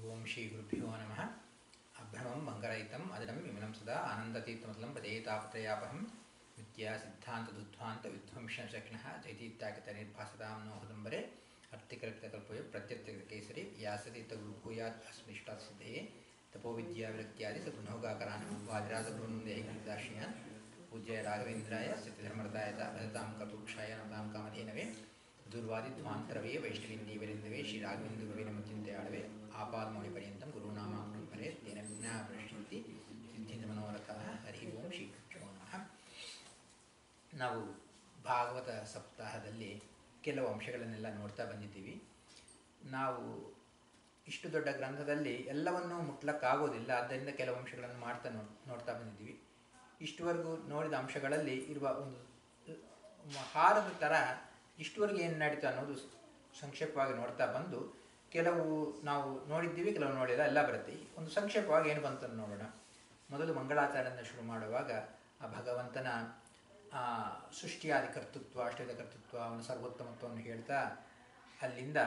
ಓಂ ಶ್ರೀ ಗುರುಭ್ಯೋ ನಮಃ ಅಭ್ರಮಂ ಮಂಗಲಯಿತಂ ಅದರಂ ವಿಮಲಂ ಸದಾ ಆನಂದತೀರ್ಥಮತಲಂ ಪದೇತಾಪತ್ರಯಾಪಹಂ ವಿದ್ಯಾ ಸಿದ್ಧಾಂತ ದುಧ್ವಾಂತ ವಿಧ್ವಂಸ ಶಕ್ನಃ ಜೈತೀತ್ಯಾಗತ ನಿರ್ಭಾಸತಾಂ ನೋ ಹದಂಬರೆ ಅರ್ಥಿಕಲ್ಪಯ ಪ್ರತ್ಯರ್ಥಿಕ ಕೇಸರಿ ವ್ಯಾಸತೀರ್ಥ ಗುರುಭೂಯಾತ್ ಅಸ್ಮಿಷ್ಟಾತ್ ಸಿದ್ಧಯೇ ತಪೋವಿದ್ಯಾ ವಿರಕ್ತ್ಯಾದಿ ಸಗುಣೋಗಾಕರಾನ್ ವಾದಿರಾಜಗುರುಂದೇ ದಾಶಿಯಾನ್ ಪೂಜ್ಯ ರಾಘವೇಂದ್ರಾಯ ಸತ್ಯಧರ್ಮರದಾಯ ಭಜತಾಂ ಕಪುಕ್ಷಾಯ ನತಾಂ ಕಾಮಧೇನವೇ ದುರ್ವಾದಿಧ್ವಾಂತರವೇ ವೈಷ್ಣವಿಂದೀವರಿಂದವೇ ಶ್ರೀ ರಾಘವೇಂದ್ರ ಗುರುವಿನ ಮುಚ್ಚಿಂತೆಯಾಳವೆ ಆಪಾದಮೌಳಿ ಪರ್ಯಂತಂ ಗುರುನಾಮ ಪರೇ ತೇನ ವಿಘ್ನಾ ಪ್ರಶ್ಯಂತಿ ಸಿದ್ಧಿಂತ ಮನೋರಥಃ ಹರಿ ಓಂ ಶ್ರೀ ಕೃಷ್ಣ ನಮಃ ನಾವು ಭಾಗವತ ಸಪ್ತಾಹದಲ್ಲಿ ಕೆಲವು ಅಂಶಗಳನ್ನೆಲ್ಲ ನೋಡ್ತಾ ಬಂದಿದ್ದೀವಿ ನಾವು ಇಷ್ಟು ದೊಡ್ಡ ಗ್ರಂಥದಲ್ಲಿ ಎಲ್ಲವನ್ನೂ ಮುಟ್ಲಕ್ಕಾಗೋದಿಲ್ಲ ಆದ್ದರಿಂದ ಕೆಲವು ಅಂಶಗಳನ್ನು ಮಾಡ್ತಾ ನೋ ನೋಡ್ತಾ ಬಂದಿದ್ದೀವಿ ಇಷ್ಟುವರೆಗೂ ನೋಡಿದ ಅಂಶಗಳಲ್ಲಿ ಇರುವ ಒಂದು ಹಾರದ ಥರ ಇಷ್ಟುವರೆಗೆ ಏನು ನಡೀತು ಅನ್ನೋದು ಸಂಕ್ಷೇಪವಾಗಿ ನೋಡ್ತಾ ಬಂದು ಕೆಲವು ನಾವು ನೋಡಿದ್ದೀವಿ ಕೆಲವು ನೋಡಿಲ್ಲ ಎಲ್ಲ ಬರುತ್ತೆ ಒಂದು ಸಂಕ್ಷೇಪವಾಗಿ ಏನು ಬಂತು ಅಂತ ನೋಡೋಣ ಮೊದಲು ಮಂಗಳಾಚಾರ್ಯನ ಶುರು ಮಾಡುವಾಗ ಆ ಭಗವಂತನ ಸೃಷ್ಟಿಯಾದಿ ಕರ್ತೃತ್ವ ಅಷ್ಟೇದ ಕರ್ತೃತ್ವ ಅವನ ಸರ್ವೋತ್ತಮತ್ವವನ್ನು ಹೇಳ್ತಾ ಅಲ್ಲಿಂದ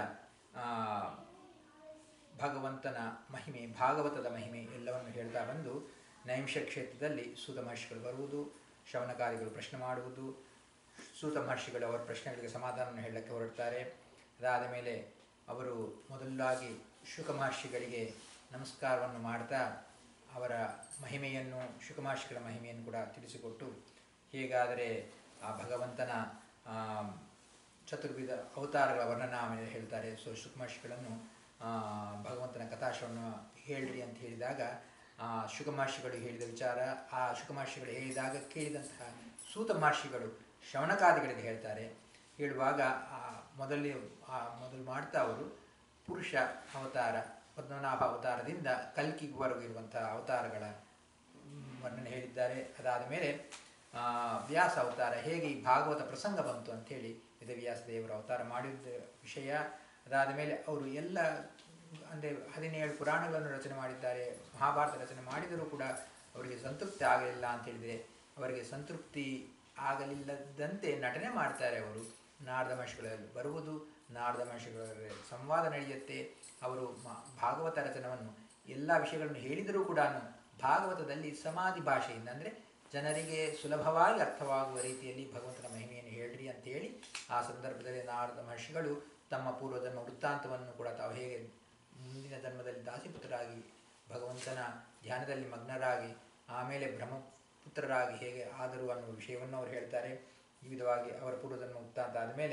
ಭಗವಂತನ ಮಹಿಮೆ ಭಾಗವತದ ಮಹಿಮೆ ಎಲ್ಲವನ್ನು ಹೇಳ್ತಾ ಬಂದು ನೈಂಶ ಕ್ಷೇತ್ರದಲ್ಲಿ ಸೂತ ಮಹರ್ಷಿಗಳು ಬರುವುದು ಶವನಕಾರಿಗಳು ಪ್ರಶ್ನೆ ಮಾಡುವುದು ಸೂತ ಮಹರ್ಷಿಗಳು ಅವರ ಪ್ರಶ್ನೆಗಳಿಗೆ ಸಮಾಧಾನವನ್ನು ಹೇಳಕ್ಕೆ ಹೊರಡ್ತಾರೆ ಅದಾದ ಮೇಲೆ ಅವರು ಮೊದಲಾಗಿ ಶುಕ ಮಹರ್ಷಿಗಳಿಗೆ ನಮಸ್ಕಾರವನ್ನು ಮಾಡ್ತಾ ಅವರ ಮಹಿಮೆಯನ್ನು ಶುಕ ಮಹರ್ಷಿಗಳ ಮಹಿಮೆಯನ್ನು ಕೂಡ ತಿಳಿಸಿಕೊಟ್ಟು ಹೇಗಾದರೆ ಆ ಭಗವಂತನ ಚತುರ್ವಿಧ ಅವತಾರಗಳ ವರ್ಣನಾಮ ಹೇಳ್ತಾರೆ ಸೊ ಶುಕ ಮಹರ್ಷಿಗಳನ್ನು ಭಗವಂತನ ಕಥಾಶವನ್ನು ಹೇಳ್ರಿ ಅಂತ ಹೇಳಿದಾಗ ಆ ಶುಕ ಮಹರ್ಷಿಗಳು ಹೇಳಿದ ವಿಚಾರ ಆ ಶುಕ ಮಹರ್ಷಿಗಳು ಹೇಳಿದಾಗ ಕೇಳಿದಂತಹ ಸೂತ ಮಹರ್ಷಿಗಳು ಶ್ರವಣಕಾದಿಗಳಿಗೆ ಹೇಳ್ತಾರೆ ಹೇಳುವಾಗ ಆ ಮೊದಲೇ ಆ ಮೊದಲು ಮಾಡ್ತಾ ಅವರು ಪುರುಷ ಅವತಾರ ಪದ್ಮನಾಭ ಅವತಾರದಿಂದ ಕಲ್ಕಿವರೆಗೂ ಇರುವಂತಹ ಅವತಾರಗಳ ವರ್ಣನೆ ಹೇಳಿದ್ದಾರೆ ಅದಾದ ಮೇಲೆ ವ್ಯಾಸ ಅವತಾರ ಹೇಗೆ ಈ ಭಾಗವತ ಪ್ರಸಂಗ ಬಂತು ಅಂಥೇಳಿ ವೇದವ್ಯಾಸ ದೇವರ ಅವತಾರ ಮಾಡಿದ ವಿಷಯ ಅದಾದ ಮೇಲೆ ಅವರು ಎಲ್ಲ ಅಂದರೆ ಹದಿನೇಳು ಪುರಾಣಗಳನ್ನು ರಚನೆ ಮಾಡಿದ್ದಾರೆ ಮಹಾಭಾರತ ರಚನೆ ಮಾಡಿದರೂ ಕೂಡ ಅವರಿಗೆ ಸಂತೃಪ್ತಿ ಆಗಲಿಲ್ಲ ಅಂತ ಹೇಳಿದರೆ ಅವರಿಗೆ ಸಂತೃಪ್ತಿ ಆಗಲಿಲ್ಲದಂತೆ ನಟನೆ ಮಾಡ್ತಾರೆ ಅವರು ನಾರದ ಮಹರ್ಷಿಗಳಲ್ಲಿ ಬರುವುದು ನಾರದ ಮಹರ್ಷಿಗಳ ಸಂವಾದ ನಡೆಯುತ್ತೆ ಅವರು ಭಾಗವತ ರಚನವನ್ನು ಎಲ್ಲ ವಿಷಯಗಳನ್ನು ಹೇಳಿದರೂ ಕೂಡ ಭಾಗವತದಲ್ಲಿ ಸಮಾಧಿ ಭಾಷೆಯಿಂದ ಅಂದರೆ ಜನರಿಗೆ ಸುಲಭವಾಗಿ ಅರ್ಥವಾಗುವ ರೀತಿಯಲ್ಲಿ ಭಗವಂತನ ಮಹಿಮೆಯನ್ನು ಹೇಳ್ರಿ ಅಂತ ಹೇಳಿ ಆ ಸಂದರ್ಭದಲ್ಲಿ ನಾರದ ಮಹರ್ಷಿಗಳು ತಮ್ಮ ಪೂರ್ವಜನ್ಮ ವೃತ್ತಾಂತವನ್ನು ಕೂಡ ತಾವು ಹೇಗೆ ಮುಂದಿನ ಜನ್ಮದಲ್ಲಿ ದಾಸಿಪುತ್ರರಾಗಿ ಭಗವಂತನ ಧ್ಯಾನದಲ್ಲಿ ಮಗ್ನರಾಗಿ ಆಮೇಲೆ ಬ್ರಹ್ಮಪುತ್ರರಾಗಿ ಹೇಗೆ ಆದರು ಅನ್ನುವ ವಿಷಯವನ್ನು ಅವರು ಹೇಳ್ತಾರೆ ಈ ವಿಧವಾಗಿ ಅವರ ಪೂರ್ವಜನ್ಮ ವೃತ್ತಾಂತ ಆದಮೇಲೆ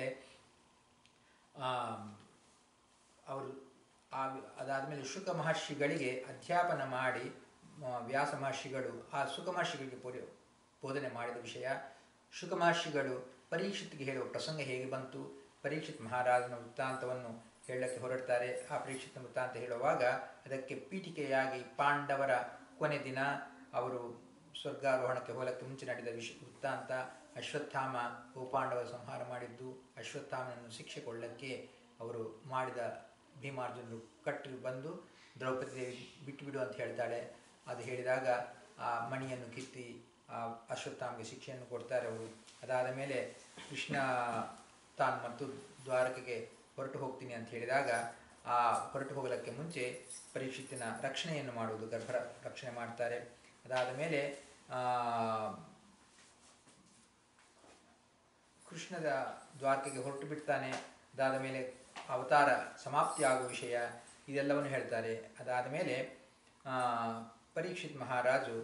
ಅವರು ಆ ಅದಾದಮೇಲೆ ಶುಕ ಮಹರ್ಷಿಗಳಿಗೆ ಅಧ್ಯಾಪನ ಮಾಡಿ ವ್ಯಾಸ ಮಹರ್ಷಿಗಳು ಆ ಸುಖ ಮಹರ್ಷಿಗಳಿಗೆ ಪೂರಿ ಬೋಧನೆ ಮಾಡಿದ ವಿಷಯ ಶುಕ ಮಹರ್ಷಿಗಳು ಪರೀಕ್ಷಿತ್ಗೆ ಹೇಳುವ ಪ್ರಸಂಗ ಹೇಗೆ ಬಂತು ಪರೀಕ್ಷಿತ್ ಮಹಾರಾಜನ ವೃತ್ತಾಂತವನ್ನು ಹೇಳಕ್ಕೆ ಹೊರಡ್ತಾರೆ ಆ ಪರೀಕ್ಷಿತ ವೃತ್ತಾಂತ ಹೇಳುವಾಗ ಅದಕ್ಕೆ ಪೀಠಿಕೆಯಾಗಿ ಪಾಂಡವರ ಕೊನೆ ದಿನ ಅವರು ಸ್ವರ್ಗಾರೋಹಣಕ್ಕೆ ಹೋಲಕ್ಕೆ ಮುಂಚೆ ನಡೆದ ವಿಷ ವೃತ್ತಾಂತ ಅಶ್ವತ್ಥಾಮ ಗೋಪಾಂಡವ ಸಂಹಾರ ಮಾಡಿದ್ದು ಅಶ್ವತ್ಥಾಮನನ್ನು ಶಿಕ್ಷೆ ಕೊಳ್ಳಕ್ಕೆ ಅವರು ಮಾಡಿದ ಭೀಮಾರ್ಜುನರು ಕಟ್ಟಿ ಬಂದು ದ್ರೌಪದಿ ದೇವಿ ಬಿಟ್ಟು ಬಿಡು ಅಂತ ಹೇಳ್ತಾಳೆ ಅದು ಹೇಳಿದಾಗ ಆ ಮಣಿಯನ್ನು ಕಿತ್ತಿ ಆ ಅಶ್ವತ್ಥಾಮ್ಗೆ ಶಿಕ್ಷೆಯನ್ನು ಕೊಡ್ತಾರೆ ಅವರು ಅದಾದ ಮೇಲೆ ಕೃಷ್ಣ ತಾನು ಮತ್ತು ದ್ವಾರಕೆಗೆ ಹೊರಟು ಹೋಗ್ತೀನಿ ಅಂತ ಹೇಳಿದಾಗ ಆ ಹೊರಟು ಹೋಗಲಿಕ್ಕೆ ಮುಂಚೆ ಪರೀಕ್ಷಿತಿನ ರಕ್ಷಣೆಯನ್ನು ಮಾಡುವುದು ಗರ್ಭ ರಕ್ಷಣೆ ಮಾಡ್ತಾರೆ ಅದಾದ ಮೇಲೆ ಕೃಷ್ಣದ ದ್ವಾರಕೆಗೆ ಹೊರಟು ಬಿಡ್ತಾನೆ ಅದಾದ ಮೇಲೆ ಅವತಾರ ಸಮಾಪ್ತಿ ಆಗುವ ವಿಷಯ ಇದೆಲ್ಲವನ್ನು ಹೇಳ್ತಾರೆ ಅದಾದ ಮೇಲೆ ಪರೀಕ್ಷಿತ್ ಮಹಾರಾಜು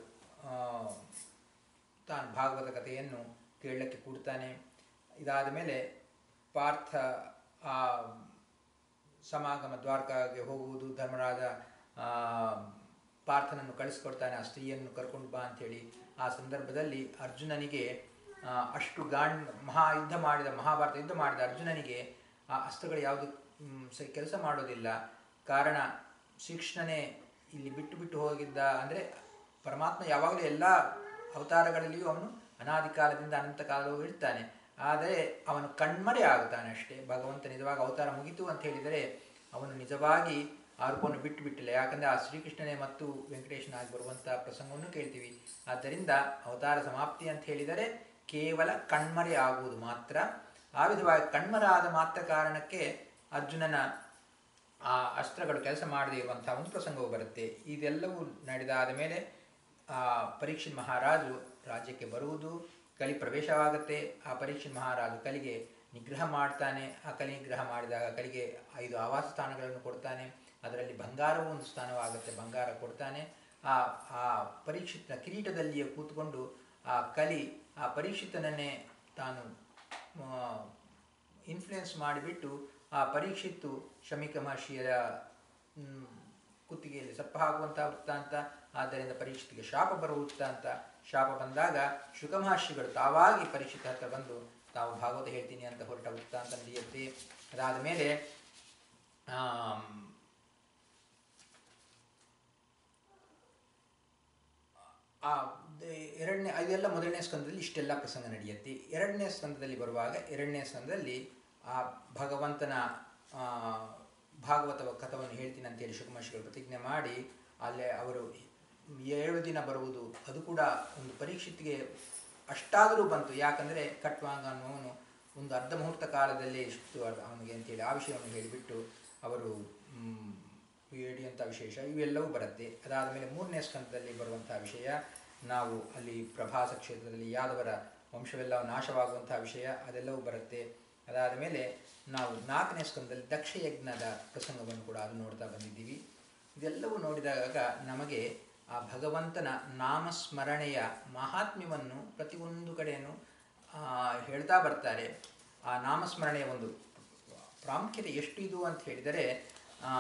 ತಾನು ಭಾಗವತ ಕಥೆಯನ್ನು ಕೇಳಲಿಕ್ಕೆ ಕೂಡ್ತಾನೆ ಇದಾದ ಮೇಲೆ ಪಾರ್ಥ ಆ ಸಮಾಗಮ ದ್ವಾರಕಾಗೆ ಹೋಗುವುದು ಧರ್ಮರಾಜ ಪಾರ್ಥನನ್ನು ಕಳಿಸ್ಕೊಡ್ತಾನೆ ಆ ಸ್ತ್ರೀಯನ್ನು ಕರ್ಕೊಂಡು ಬಾ ಅಂಥೇಳಿ ಆ ಸಂದರ್ಭದಲ್ಲಿ ಅರ್ಜುನನಿಗೆ ಅಷ್ಟು ಗಾಂಡ್ ಮಹಾ ಯುದ್ಧ ಮಾಡಿದ ಮಹಾಭಾರತ ಯುದ್ಧ ಮಾಡಿದ ಅರ್ಜುನನಿಗೆ ಆ ಅಸ್ತ್ರಗಳು ಯಾವುದು ಕೆಲಸ ಮಾಡೋದಿಲ್ಲ ಕಾರಣ ಶ್ರೀಕೃಷ್ಣನೇ ಇಲ್ಲಿ ಬಿಟ್ಟು ಬಿಟ್ಟು ಹೋಗಿದ್ದ ಅಂದರೆ ಪರಮಾತ್ಮ ಯಾವಾಗಲೂ ಎಲ್ಲ ಅವತಾರಗಳಲ್ಲಿಯೂ ಅವನು ಅನಾದಿ ಕಾಲದಿಂದ ಅನಂತ ಕಾಲವೂ ಇರ್ತಾನೆ ಆದರೆ ಅವನು ಕಣ್ಮರೆ ಆಗುತ್ತಾನೆ ಅಷ್ಟೇ ಭಗವಂತ ನಿಜವಾಗಿ ಅವತಾರ ಮುಗಿತು ಅಂತ ಹೇಳಿದರೆ ಅವನು ನಿಜವಾಗಿ ಆ ರೂಪವನ್ನು ಬಿಟ್ಟು ಬಿಟ್ಟಿಲ್ಲ ಯಾಕಂದರೆ ಆ ಶ್ರೀಕೃಷ್ಣನೇ ಮತ್ತು ವೆಂಕಟೇಶನಾಗಿ ಬರುವಂಥ ಪ್ರಸಂಗವನ್ನು ಕೇಳ್ತೀವಿ ಆದ್ದರಿಂದ ಅವತಾರ ಸಮಾಪ್ತಿ ಅಂತ ಹೇಳಿದರೆ ಕೇವಲ ಕಣ್ಮರೆ ಆಗುವುದು ಮಾತ್ರ ಆ ವಿಧವಾಗಿ ಕಣ್ಮರ ಆದ ಮಾತ್ರ ಕಾರಣಕ್ಕೆ ಅರ್ಜುನನ ಆ ಅಸ್ತ್ರಗಳು ಕೆಲಸ ಮಾಡದೇ ಇರುವಂತಹ ಒಂದು ಪ್ರಸಂಗವು ಬರುತ್ತೆ ಇದೆಲ್ಲವೂ ನಡೆದಾದ ಮೇಲೆ ಆ ಪರೀಕ್ಷಿತ್ ಮಹಾರಾಜು ರಾಜ್ಯಕ್ಕೆ ಬರುವುದು ಕಲಿ ಪ್ರವೇಶವಾಗುತ್ತೆ ಆ ಪರೀಕ್ಷಿತ್ ಮಹಾರಾಜು ಕಲಿಗೆ ನಿಗ್ರಹ ಮಾಡ್ತಾನೆ ಆ ಕಲಿ ನಿಗ್ರಹ ಮಾಡಿದಾಗ ಕಲಿಗೆ ಐದು ಆವಾಸ ಸ್ಥಾನಗಳನ್ನು ಕೊಡ್ತಾನೆ ಅದರಲ್ಲಿ ಬಂಗಾರವೂ ಒಂದು ಸ್ಥಾನವಾಗುತ್ತೆ ಬಂಗಾರ ಕೊಡ್ತಾನೆ ಆ ಆ ಪರೀಕ್ಷಿತನ ಕಿರೀಟದಲ್ಲಿಯೇ ಕೂತ್ಕೊಂಡು ಆ ಕಲಿ ಆ ಪರೀಕ್ಷಿತನನ್ನೇ ತಾನು ಇನ್ಫ್ಲುಯೆನ್ಸ್ ಮಾಡಿಬಿಟ್ಟು ಆ ಪರೀಕ್ಷಿತ್ತು ಶಮಿಕ ಮಹರ್ಷಿಯರ ಮ್, ಕುತ್ತಿಗೆಯಲ್ಲಿ ಸಪ್ಪ ಹಾಕುವಂಥ ವೃತ್ತಾಂತ ಆದ್ದರಿಂದ ಪರೀಕ್ಷಿತಿಗೆ ಶಾಪ ಬರುವ ವೃತ್ತಾಂತ ಶಾಪ ಬಂದಾಗ ಶುಕ ಮಹರ್ಷಿಗಳು ತಾವಾಗಿ ಪರೀಕ್ಷಿತ ಹತ್ರ ಬಂದು ತಾವು ಭಾಗವತ ಹೇಳ್ತೀನಿ ಅಂತ ಹೊರಟ ವೃತ್ತಾಂತ ನಡೆಯುತ್ತೆ ಅದಾದ ಮೇಲೆ ಆಮ್, ಆ ದ- ಎರಡನೇ ಇದೆಲ್ಲ ಮೊದಲನೇ ಸ್ಕಂದದಲ್ಲಿ ಇಷ್ಟೆಲ್ಲ ಪ್ರಸಂಗ ನಡೆಯುತ್ತೆ ಎರಡನೇ ಸ್ಕಂದದಲ್ಲಿ ಬರುವಾಗ ಎರಡನೇ ಸ್ಕಂದದಲ್ಲಿ ಆ ಭಗವಂತನ ಆ, ಭಾಗವತ ಕಥವನ್ನು ಹೇಳ್ತೀನಿ ಅಂತೇಳಿ ಶುಕಮಹರ್ಷಿಗಳು ಪ್ರತಿಜ್ಞೆ ಮಾಡಿ ಅಲ್ಲೇ ಅವರು ಏಳು ದಿನ ಬರುವುದು ಅದು ಕೂಡ ಒಂದು ಪರೀಕ್ಷಿತಿಗೆ ಅಷ್ಟಾದರೂ ಬಂತು ಯಾಕಂದರೆ ಕಟ್ವಾಂಗ ಅನ್ನೋನು ಒಂದು ಅರ್ಧ ಮುಹೂರ್ತ ಕಾಲದಲ್ಲೇ ಇಷ್ಟು ಅವನಿಗೆ ಅಂತೇಳಿ ಆ ವಿಷಯವನ್ನು ಹೇಳಿಬಿಟ್ಟು ಅವರು ಮ್, ಹೇಳಿದಂಥ ವಿಶೇಷ ಇವೆಲ್ಲವೂ ಬರುತ್ತೆ ಅದಾದ ಮೇಲೆ ಮೂರನೇ ಸ್ಕಂದದಲ್ಲಿ ಬರುವಂಥ ವಿಷಯ ನಾವು ಅಲ್ಲಿ ಪ್ರಭಾಸ ಕ್ಷೇತ್ರದಲ್ಲಿ ಯಾದವರ ವಂಶವೆಲ್ಲ ನಾಶವಾಗುವಂಥ ವಿಷಯ ಅದೆಲ್ಲವೂ ಬರುತ್ತೆ ಅದಾದ ಮೇಲೆ ನಾವು ನಾಲ್ಕನೇ ಸ್ಕಂದದಲ್ಲಿ ದಕ್ಷಯಜ್ಞದ ಪ್ರಸಂಗವನ್ನು ಕೂಡ ಅದು ನೋಡ್ತಾ ಬಂದಿದ್ದೀವಿ ಇದೆಲ್ಲವೂ ನೋಡಿದಾಗ ನಮಗೆ ಆ ಭಗವಂತನ ನಾಮಸ್ಮರಣೆಯ ಮಹಾತ್ಮ್ಯವನ್ನು ಪ್ರತಿಯೊಂದು ಕಡೆಯೂ ಆ, ಹೇಳ್ತಾ ಬರ್ತಾರೆ ಆ ನಾಮಸ್ಮರಣೆಯ ಒಂದು ಪ್ರಾಮುಖ್ಯತೆ ಎಷ್ಟು ಇದು ಅಂತ ಹೇಳಿದರೆ ಆ,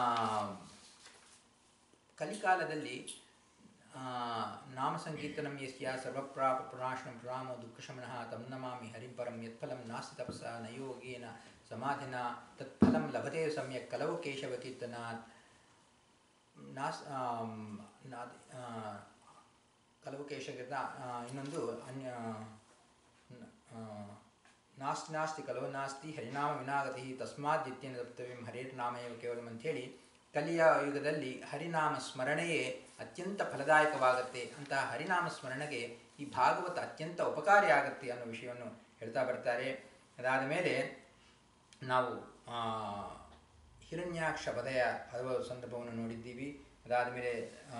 ಕಲಿಕಾಲದಲ್ಲಿ ಆ, ನಾಮ ಸಂಕೀರ್ತನಂ ಯಸ್ಯ ಸರ್ವಪ್ರಾಪ ಪ್ರಣಾಶನಂ ರಾಮೋ ದುಃಖಶಮನಃ ತಂ ನಮಾಮಿ ಹರಿಂ ಪರಂ ಯತ್ಫಲಂ ನಾಸ್ತಿ ತಪಸ ನಯೋಗೇನ ಸಮಾಧಿನ ತತ್ಫಲಂ ಲಭತೆ ಸಮ್ಯಕ್ ಕಲವು ಕೇಶವ ಕೀರ್ತನಾತ್ ನಾಸ್ ಆಮ್, ನಾದ್- ಆ, ಕಲವು ಕೇಶವ ಇನ್ನೊಂದು ಅನ್ಯ ಆ, ನಾಸ್ತಿ ನಾಸ್ತಿ ಕಲವು ನಾಸ್ತಿ ಹರಿನಾಮ ವಿನಾಗತಿ ತಸ್ಮಾತ್ ನಿತ್ಯನ ತಪ್ತವ್ಯಂ ಹರೇರ್ನಾಮಯವ ಕೇವಲಂ ಅಂಥೇಳಿ ಕಲಿಯ ಯುಗದಲ್ಲಿ ಹರಿನಾಮ ಸ್ಮರಣೆಯೇ ಅತ್ಯಂತ ಫಲದಾಯಕವಾಗುತ್ತೆ ಅಂತಹ ಹರಿನಾಮ ಸ್ಮರಣೆಗೆ ಈ ಭಾಗವತ ಅತ್ಯಂತ ಉಪಕಾರಿ ಆಗುತ್ತೆ ಅನ್ನೋ ವಿಷಯವನ್ನು ಹೇಳ್ತಾ ಬರ್ತಾರೆ ಅದಾದ ಮೇಲೆ ನಾವು ಆ, ಹಿರಣ್ಯಾಕ್ಷ ವಧಯ ಹಲವು ಸಂದರ್ಭವನ್ನು ನೋಡಿದ್ದೀವಿ ಅದಾದ ಮೇಲೆ ಆ,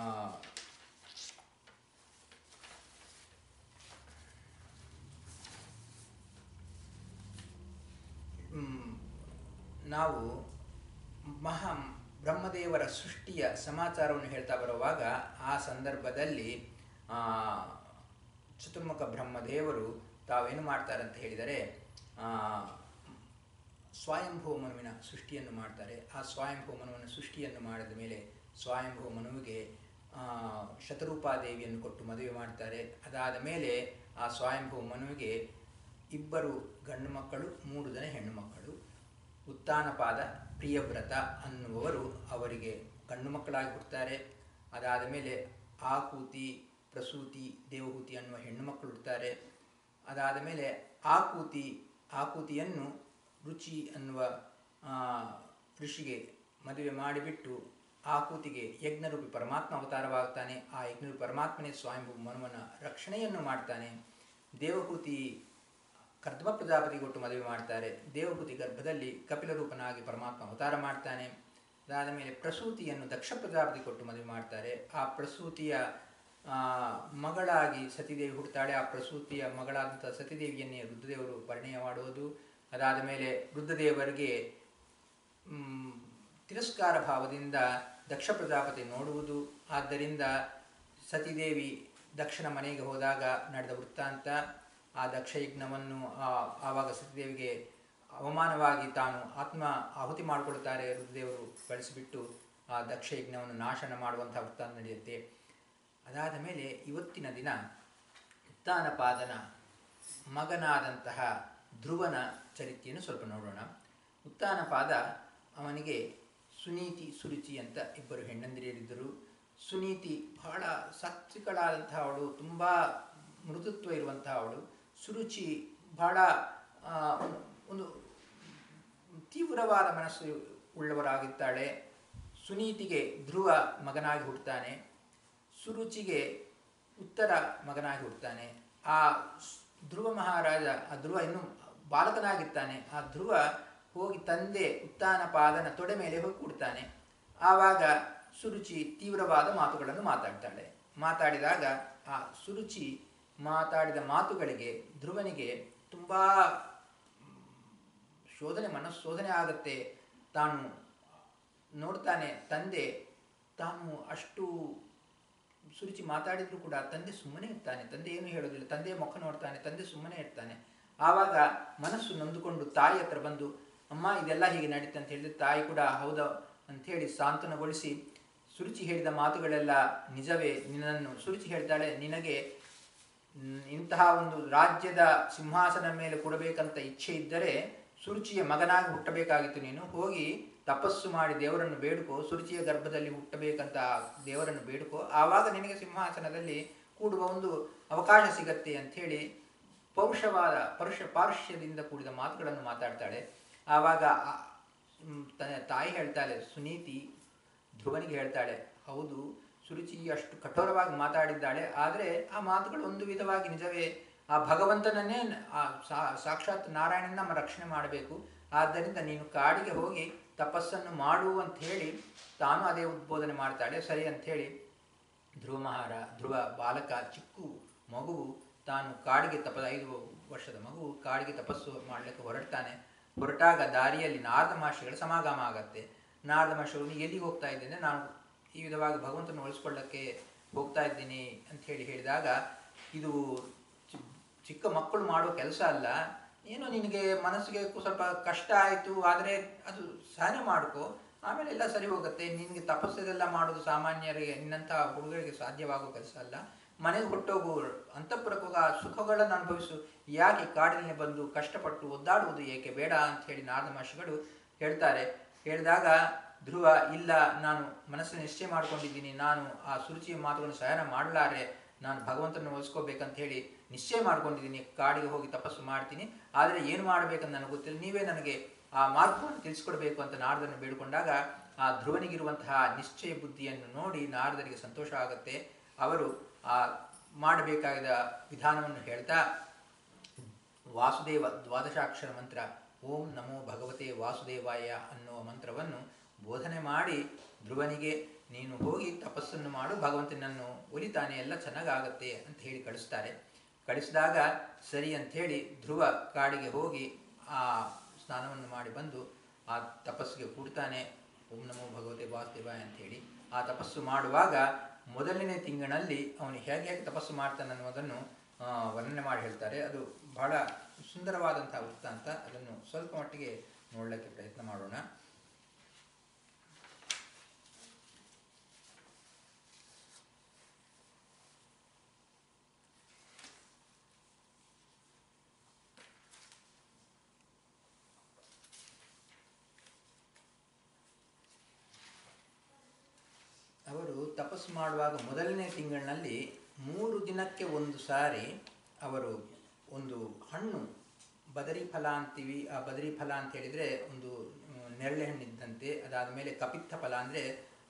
ಮ್, ನಾವು ಮಹಾ ಬ್ರಹ್ಮದೇವರ ಸೃಷ್ಟಿಯ ಸಮಾಚಾರವನ್ನು ಹೇಳ್ತಾ ಬರುವಾಗ ಆ ಸಂದರ್ಭದಲ್ಲಿ ಆ, ಚತುರ್ಮುಖ ಬ್ರಹ್ಮದೇವರು ತಾವೇನು ಮಾಡ್ತಾರೆ ಅಂತ ಹೇಳಿದರೆ ಆ, ಸ್ವಯಂಭೂ ಮನುವಿನ ಸೃಷ್ಟಿಯನ್ನು ಮಾಡ್ತಾರೆ ಆ ಸ್ವಯಂಭೂ ಮನುವಿನ ಸೃಷ್ಟಿಯನ್ನು ಮಾಡಿದ ಮೇಲೆ ಸ್ವಯಂಭೂ ಮನುವಿಗೆ ಆ, ಶತರೂಪಾದೇವಿಯನ್ನು ಕೊಟ್ಟು ಮದುವೆ ಮಾಡ್ತಾರೆ ಅದಾದ ಮೇಲೆ ಆ ಸ್ವಯಂಭೂ ಮನುವಿಗೆ ಇಬ್ಬರು ಗಂಡು ಮಕ್ಕಳು ಮೂರು ಜನ ಹೆಣ್ಣು ಮಕ್ಕಳು ಉತ್ತಾನಪಾದ ಪ್ರಿಯವ್ರತ ಅನ್ನುವವರು ಅವರಿಗೆ ಗಂಡು ಮಕ್ಕಳಾಗಿ ಹುಡ್ತಾರೆ ಅದಾದ ಮೇಲೆ ಆಕೂತಿ ಪ್ರಸೂತಿ ದೇವಹೂತಿ ಅನ್ನುವ ಹೆಣ್ಣು ಮಕ್ಕಳು ಹುಡ್ತಾರೆ ಅದಾದ ಮೇಲೆ ಆಕೂತಿ ಆಕೂತಿಯನ್ನು ರುಚಿ ಅನ್ನುವ ಆ, ಋಷಿಗೆ ಮದುವೆ ಮಾಡಿಬಿಟ್ಟು ಆಕೂತಿಗೆ ಯಜ್ಞರೂಪಿ ಪರಮಾತ್ಮ ಅವತಾರವಾಗ್ತಾನೆ ಆ ಯಜ್ಞರೂಪಿ ಪರಮಾತ್ಮನೇ ಸ್ವಯಂಭೂ ಮನುವನ ರಕ್ಷಣೆಯನ್ನು ಮಾಡ್ತಾನೆ ದೇವಹೂತಿ ಕರ್ದಮ ಪ್ರಜಾಪತಿ ಕೊಟ್ಟು ಮದುವೆ ಮಾಡ್ತಾರೆ ದೇವಭೂತಿ ಗರ್ಭದಲ್ಲಿ ಕಪಿಲ ರೂಪನಾಗಿ ಪರಮಾತ್ಮ ಅವತಾರ ಮಾಡ್ತಾನೆ ಅದಾದ ಮೇಲೆ ಪ್ರಸೂತಿಯನ್ನು ದಕ್ಷ ಪ್ರಜಾಪತಿ ಕೊಟ್ಟು ಮದುವೆ ಮಾಡ್ತಾರೆ ಆ ಪ್ರಸೂತಿಯ ಆ, ಮಗಳಾಗಿ ಸತಿದೇವಿ ಹುಡ್ತಾಳೆ ಆ ಪ್ರಸೂತಿಯ ಮಗಳಾದಂಥ ಸತಿದೇವಿಯನ್ನೇ ರುದ್ರದೇವರು ಪರಿಣಯ ಮಾಡುವುದು ಅದಾದ ಮೇಲೆ ರುದ್ರದೇವರಿಗೆ ಮ್, ತಿರಸ್ಕಾರ ಭಾವದಿಂದ ದಕ್ಷ ಪ್ರಜಾಪತಿ ನೋಡುವುದು ಆದ್ದರಿಂದ ಸತಿದೇವಿ ದಕ್ಷನ ಮನೆಗೆ ಹೋದಾಗ ನಡೆದ ವೃತ್ತಾಂತ ಆ ದಕ್ಷಯಜ್ಞವನ್ನು ಆ- ಆವಾಗ ಸತಿದೇವಿಗೆ ಅವಮಾನವಾಗಿ ತಾನು ಆತ್ಮ ಆಹುತಿ ಮಾಡಿಕೊಳ್ತಾರೆ ರುದ್ರದೇವರು ಕಳಿಸಿಬಿಟ್ಟು ಆ ದಕ್ಷಯಜ್ಞವನ್ನು ನಾಶನ ಮಾಡುವಂಥ ವೃತ್ತಾಂತ ನಡೆಯುತ್ತೆ ಅದಾದ ಮೇಲೆ ಇವತ್ತಿನ ದಿನ ಉತ್ತಾನಪಾದನ ಮಗನಾದಂತಹ ಧ್ರುವನ ಚರಿತ್ರೆಯನ್ನು ಸ್ವಲ್ಪ ನೋಡೋಣ ಉತ್ತಾನಪಾದ ಅವನಿಗೆ ಸುನೀತಿ ಸುರುಚಿ ಅಂತ ಇಬ್ಬರು ಹೆಣ್ಣಂದಿರಿಯರಿದ್ದರು ಸುನೀತಿ ಬಹಳ ಸಾತ್ವಿಕಳಾದಂತಹ ಅವಳು ತುಂಬ ಮೃದುತ್ವ ಇರುವಂತಹ ಅವಳು ಸುರುಚಿ ಬಹಳ ಆ, ಒಂದು ತೀವ್ರವಾದ ಮನಸ್ಸು ಉಳ್ಳವರಾಗಿದ್ದಾಳೆ ಸುನೀತಿಗೆ ಧ್ರುವ ಮಗನಾಗಿ ಹುಟ್ಟುತ್ತಾನೆ ಸುರುಚಿಗೆ ಉತ್ತರ ಮಗನಾಗಿ ಹುಟ್ಟುತ್ತಾನೆ ಆ ಸ್- ಧ್ರುವ ಮಹಾರಾಜ ಆ ಧ್ರುವ ಇನ್ನು ಬಾಲಕನಾಗಿರ್ತಾನೆ ಆ ಧ್ರುವ ಹೋಗಿ ತಂದೆ ಉತ್ತಾನಪಾದನ ತೊಡೆ ಮೇಲೆ ಹೋಗಿ ಕೂಡ್ತಾನೆ ಆವಾಗ ಸುರುಚಿ ತೀವ್ರವಾದ ಮಾತುಗಳನ್ನು ಮಾತಾಡ್ತಾಳೆ ಮಾತಾಡಿದಾಗ ಆ ಸುರುಚಿ ಮಾತಾಡಿದ ಮಾತುಗಳಿಗೆ ಧ್ರುವನಿಗೆ ತುಂಬ ಶೋಧನೆ ಮನಸ್ಸೋಧನೆ ಆಗತ್ತೆ ತಾನು ನೋಡ್ತಾನೆ ತಂದೆ ತಾನು ಅಷ್ಟು ಸುರುಚಿ ಮಾತಾಡಿದ್ರು ಕೂಡ ತಂದೆ ಸುಮ್ಮನೆ ಇರ್ತಾನೆ ತಂದೆ ಏನು ಹೇಳೋದಿಲ್ಲ ತಂದೆಯ ಮುಖ ನೋಡ್ತಾನೆ ತಂದೆ ಸುಮ್ಮನೆ ಇರ್ತಾನೆ ಆವಾಗ ಮನಸ್ಸು ನೊಂದುಕೊಂಡು ತಾಯಿ ಹತ್ರ ಬಂದು ಅಮ್ಮ ಇದೆಲ್ಲ ಹೀಗೆ ನಡೀತೆ ಅಂತ ಹೇಳಿದ್ರೆ ತಾಯಿ ಕೂಡ ಹೌದಾ ಅಂಥೇಳಿ ಸಾಂತ್ವನಗೊಳಿಸಿ ಸುರುಚಿ ಹೇಳಿದ ಮಾತುಗಳೆಲ್ಲ ನಿಜವೇ ನಿನ್ನನ್ನು ಸುರುಚಿ ಹೇಳ್ತಾಳೆ ನಿನಗೆ ಮ್, ಇಂತಹ ಒಂದು ರಾಜ್ಯದ ಸಿಂಹಾಸನ ಮೇಲೆ ಕೊಡಬೇಕಂತ ಇಚ್ಛೆ ಇದ್ದರೆ ಸುರುಚಿಯ ಮಗನಾಗಿ ಹುಟ್ಟಬೇಕಾಗಿತ್ತು ನೀನು ಹೋಗಿ ತಪಸ್ಸು ಮಾಡಿ ದೇವರನ್ನು ಬೇಡ್ಕೋ ಸುರುಚಿಯ ಗರ್ಭದಲ್ಲಿ ಹುಟ್ಟಬೇಕಂತ ದೇವರನ್ನು ಬೇಡ್ಕೋ ಆವಾಗ ನಿನಗೆ ಸಿಂಹಾಸನದಲ್ಲಿ ಕೂಡುವ ಒಂದು ಅವಕಾಶ ಸಿಗತ್ತೆ ಅಂಥೇಳಿ ಪೌರುಷವಾದ ಪರುಷ ಪಾರುಷ್ಯದಿಂದ ಕೂಡಿದ ಮಾತುಗಳನ್ನು ಮಾತಾಡ್ತಾಳೆ ಆವಾಗ ಆ- ಮ್, ತ- ತಾಯಿ ಹೇಳ್ತಾಳೆ ಸುನೀತಿ ಧ್ರುವನಿಗೆ ಹೇಳ್ತಾಳೆ ಹೌದು ಸುರುಚಿ ಅಷ್ಟು ಕಠೋರವಾಗಿ ಮಾತಾಡಿದ್ದಾಳೆ ಆದರೆ ಆ ಮಾತುಗಳು ಒಂದು ವಿಧವಾಗಿ ನಿಜವೇ ಆ ಭಗವಂತನನ್ನೇ ಆ ಸಾ- ಸಾಕ್ಷಾತ್ ನಾರಾಯಣನ ನಮ್ಮ ರಕ್ಷಣೆ ಮಾಡಬೇಕು ಆದ್ದರಿಂದ ನೀನು ಕಾಡಿಗೆ ಹೋಗಿ ತಪಸ್ಸನ್ನು ಮಾಡು ಅಂತ ಹೇಳಿ ತಾನು ಅದೇ ಉದ್ಬೋಧನೆ ಮಾಡ್ತಾಳೆ ಸರಿ ಅಂತ ಹೇಳಿ ಧ್ರುವ ಮಹಾರ ಧ್ರುವ ಬಾಲಕ ಚಿಕ್ಕು ಮಗುವು ತಾನು ಕಾಡಿಗೆ ತಪ ಐದು ವರ್ಷದ ಮಗು ಕಾಡಿಗೆ ತಪಸ್ಸು ಮಾಡಲಿಕ್ಕೆ ಹೊರಡ್ತಾನೆ ಹೊರಟಾಗ ದಾರಿಯಲ್ಲಿ ನಾರದ ಮಹರ್ಷಿಗಳ ಸಮಾಗಮ ಆಗತ್ತೆ ನಾರದ ಮಹರ್ಷಿಗಳು ನೀ ಎಲ್ಲಿಗೆ ಹೋಗ್ತಾ ಇದ್ದೇನೆ ನಾನು ಈ ವಿಧವಾಗಿ ಭಗವಂತನ ಉಳಿಸ್ಕೊಳ್ಳಕ್ಕೆ ಹೋಗ್ತಾ ಇದ್ದೀನಿ ಅಂತ ಹೇಳಿ ಹೇಳಿದಾಗ ಇದು ಚಿ- ಚಿಕ್ಕ ಮಕ್ಕಳು ಮಾಡೋ ಕೆಲಸ ಅಲ್ಲ ಏನೋ ನಿನಗೆ ಮನಸ್ಸಿಗೆ ಕು- ಸ್ವಲ್ಪ ಕಷ್ಟ ಆಯಿತು ಆದರೆ ಅದು ಸಹನೆ ಮಾಡ್ಕೋ ಆಮೇಲೆ ಎಲ್ಲ ಸರಿ ಹೋಗುತ್ತೆ ನಿನಗೆ ತಪಸ್ಸೆಲ್ಲ ಮಾಡೋದು ಸಾಮಾನ್ಯರಿಗೆ ನಿನ್ನಂತಹ ಹುಡುಗರಿಗೆ ಸಾಧ್ಯವಾಗೋ ಕೆಲಸ ಅಲ್ಲ ಮನೆಗೆ ಹೊಟ್ಟೋಗು ಅಂತಃಪುರಕ್ಕೆ ಹೋಗ ಆ ಸುಖಗಳನ್ನು ಅನುಭವಿಸು ಯಾಕೆ ಕಾಡಿನಲ್ಲಿ ಬಂದು ಕಷ್ಟಪಟ್ಟು ಒದ್ದಾಡುವುದು ಏಕೆ ಬೇಡ ಅಂತ ಹೇಳಿ ನಾರದ ಮಹರ್ಷಿಗಳು ಹೇಳ್ತಾರೆ ಹೇಳಿದಾಗ ಧ್ರುವ ಇಲ್ಲ ನಾನು ಮನಸ್ಸನ್ನು ನಿಶ್ಚಯ ಮಾಡ್ಕೊಂಡಿದ್ದೀನಿ ನಾನು ಆ ಸುರುಚಿಯ ಮಾತುಗಳನ್ನು ಸಹನ ಮಾಡಲಾರೆ ನಾನು ಭಗವಂತನ ಒಲಿಸ್ಕೋಬೇಕಂತ ಹೇಳಿ ನಿಶ್ಚಯ ಮಾಡ್ಕೊಂಡಿದ್ದೀನಿ ಕಾಡಿಗೆ ಹೋಗಿ ತಪಸ್ಸು ಮಾಡ್ತೀನಿ ಆದರೆ ಏನು ಮಾಡಬೇಕಂತ ನನಗೆ ಗೊತ್ತಿಲ್ಲ ನೀವೇ ನನಗೆ ಆ ಮಾರ್ಗವನ್ನು ತಿಳಿಸ್ಕೊಡ್ಬೇಕು ಅಂತ ನಾರದನ್ನು ಬೇಡಿಕೊಂಡಾಗ ಆ ಧ್ರುವನಿಗಿರುವಂತಹ ನಿಶ್ಚಯ ಬುದ್ಧಿಯನ್ನು ನೋಡಿ ನಾರದರಿಗೆ ಸಂತೋಷ ಆಗುತ್ತೆ ಅವರು ಆ ಮಾಡಬೇಕಾದ ವಿಧಾನವನ್ನು ಹೇಳ್ತಾ ವಾಸುದೇವ ದ್ವಾದಶಾಕ್ಷರ ಮಂತ್ರ ಓಂ ನಮೋ ಭಗವತೆ ವಾಸುದೇವಾಯ ಅನ್ನುವ ಮಂತ್ರವನ್ನು ಬೋಧನೆ ಮಾಡಿ ಧ್ರುವನಿಗೆ ನೀನು ಹೋಗಿ ತಪಸ್ಸನ್ನು ಮಾಡು ಭಗವಂತನನ್ನು ಒಲಿತಾನೆ ಎಲ್ಲ ಚೆನ್ನಾಗಾಗತ್ತೆ ಅಂತ ಹೇಳಿ ಕಳಿಸ್ತಾರೆ ಕಳಿಸಿದಾಗ ಸರಿ ಅಂಥೇಳಿ ಧ್ರುವ ಕಾಡಿಗೆ ಹೋಗಿ ಆ ಸ್ನಾನವನ್ನು ಮಾಡಿ ಬಂದು ಆ ತಪಸ್ಸಿಗೆ ಕೂಡ್ತಾನೆ ಓಂ ನಮೋ ಭಗವತೆ ವಾಸುದೇವಾಯ ಅಂಥೇಳಿ ಆ ತಪಸ್ಸು ಮಾಡುವಾಗ ಮೊದಲನೇ ತಿಂಗಳಿನಲ್ಲಿ ಅವನು ಹೇಗೆ ಹೇಗೆ ತಪಸ್ಸು ಮಾಡ್ತಾನೆ ಅನ್ನೋದನ್ನು ಆ, ವರ್ಣನೆ ಮಾಡಿ ಹೇಳ್ತಾರೆ ಅದು ಬಹಳ ಸುಂದರವಾದಂತಹ ವೃತ್ತಾಂತ ಅದನ್ನು ಸ್ವಲ್ಪ ಮಟ್ಟಿಗೆ ನೋಡಲಿಕ್ಕೆ ಪ್ರಯತ್ನ ಮಾಡೋಣ ಅವರು ತಪಸ್ಸು ಮಾಡುವಾಗ ಮೊದಲನೇ ತಿಂಗಳಿನಲ್ಲಿ ಮೂರು ದಿನಕ್ಕೆ ಒಂದು ಸಾರಿ ಅವರು ಒಂದು ಹಣ್ಣು ಬದರಿ ಫಲ ಅಂತೀವಿ ಆ ಬದರಿ ಫಲ ಅಂತ ಹೇಳಿದರೆ ಒಂದು ಮ್, ನೆರಳೆ ಹಣ್ಣು ಇದ್ದಂತೆ ಅದಾದ ಮೇಲೆ ಕಪಿತ್ತ ಫಲ ಅಂದರೆ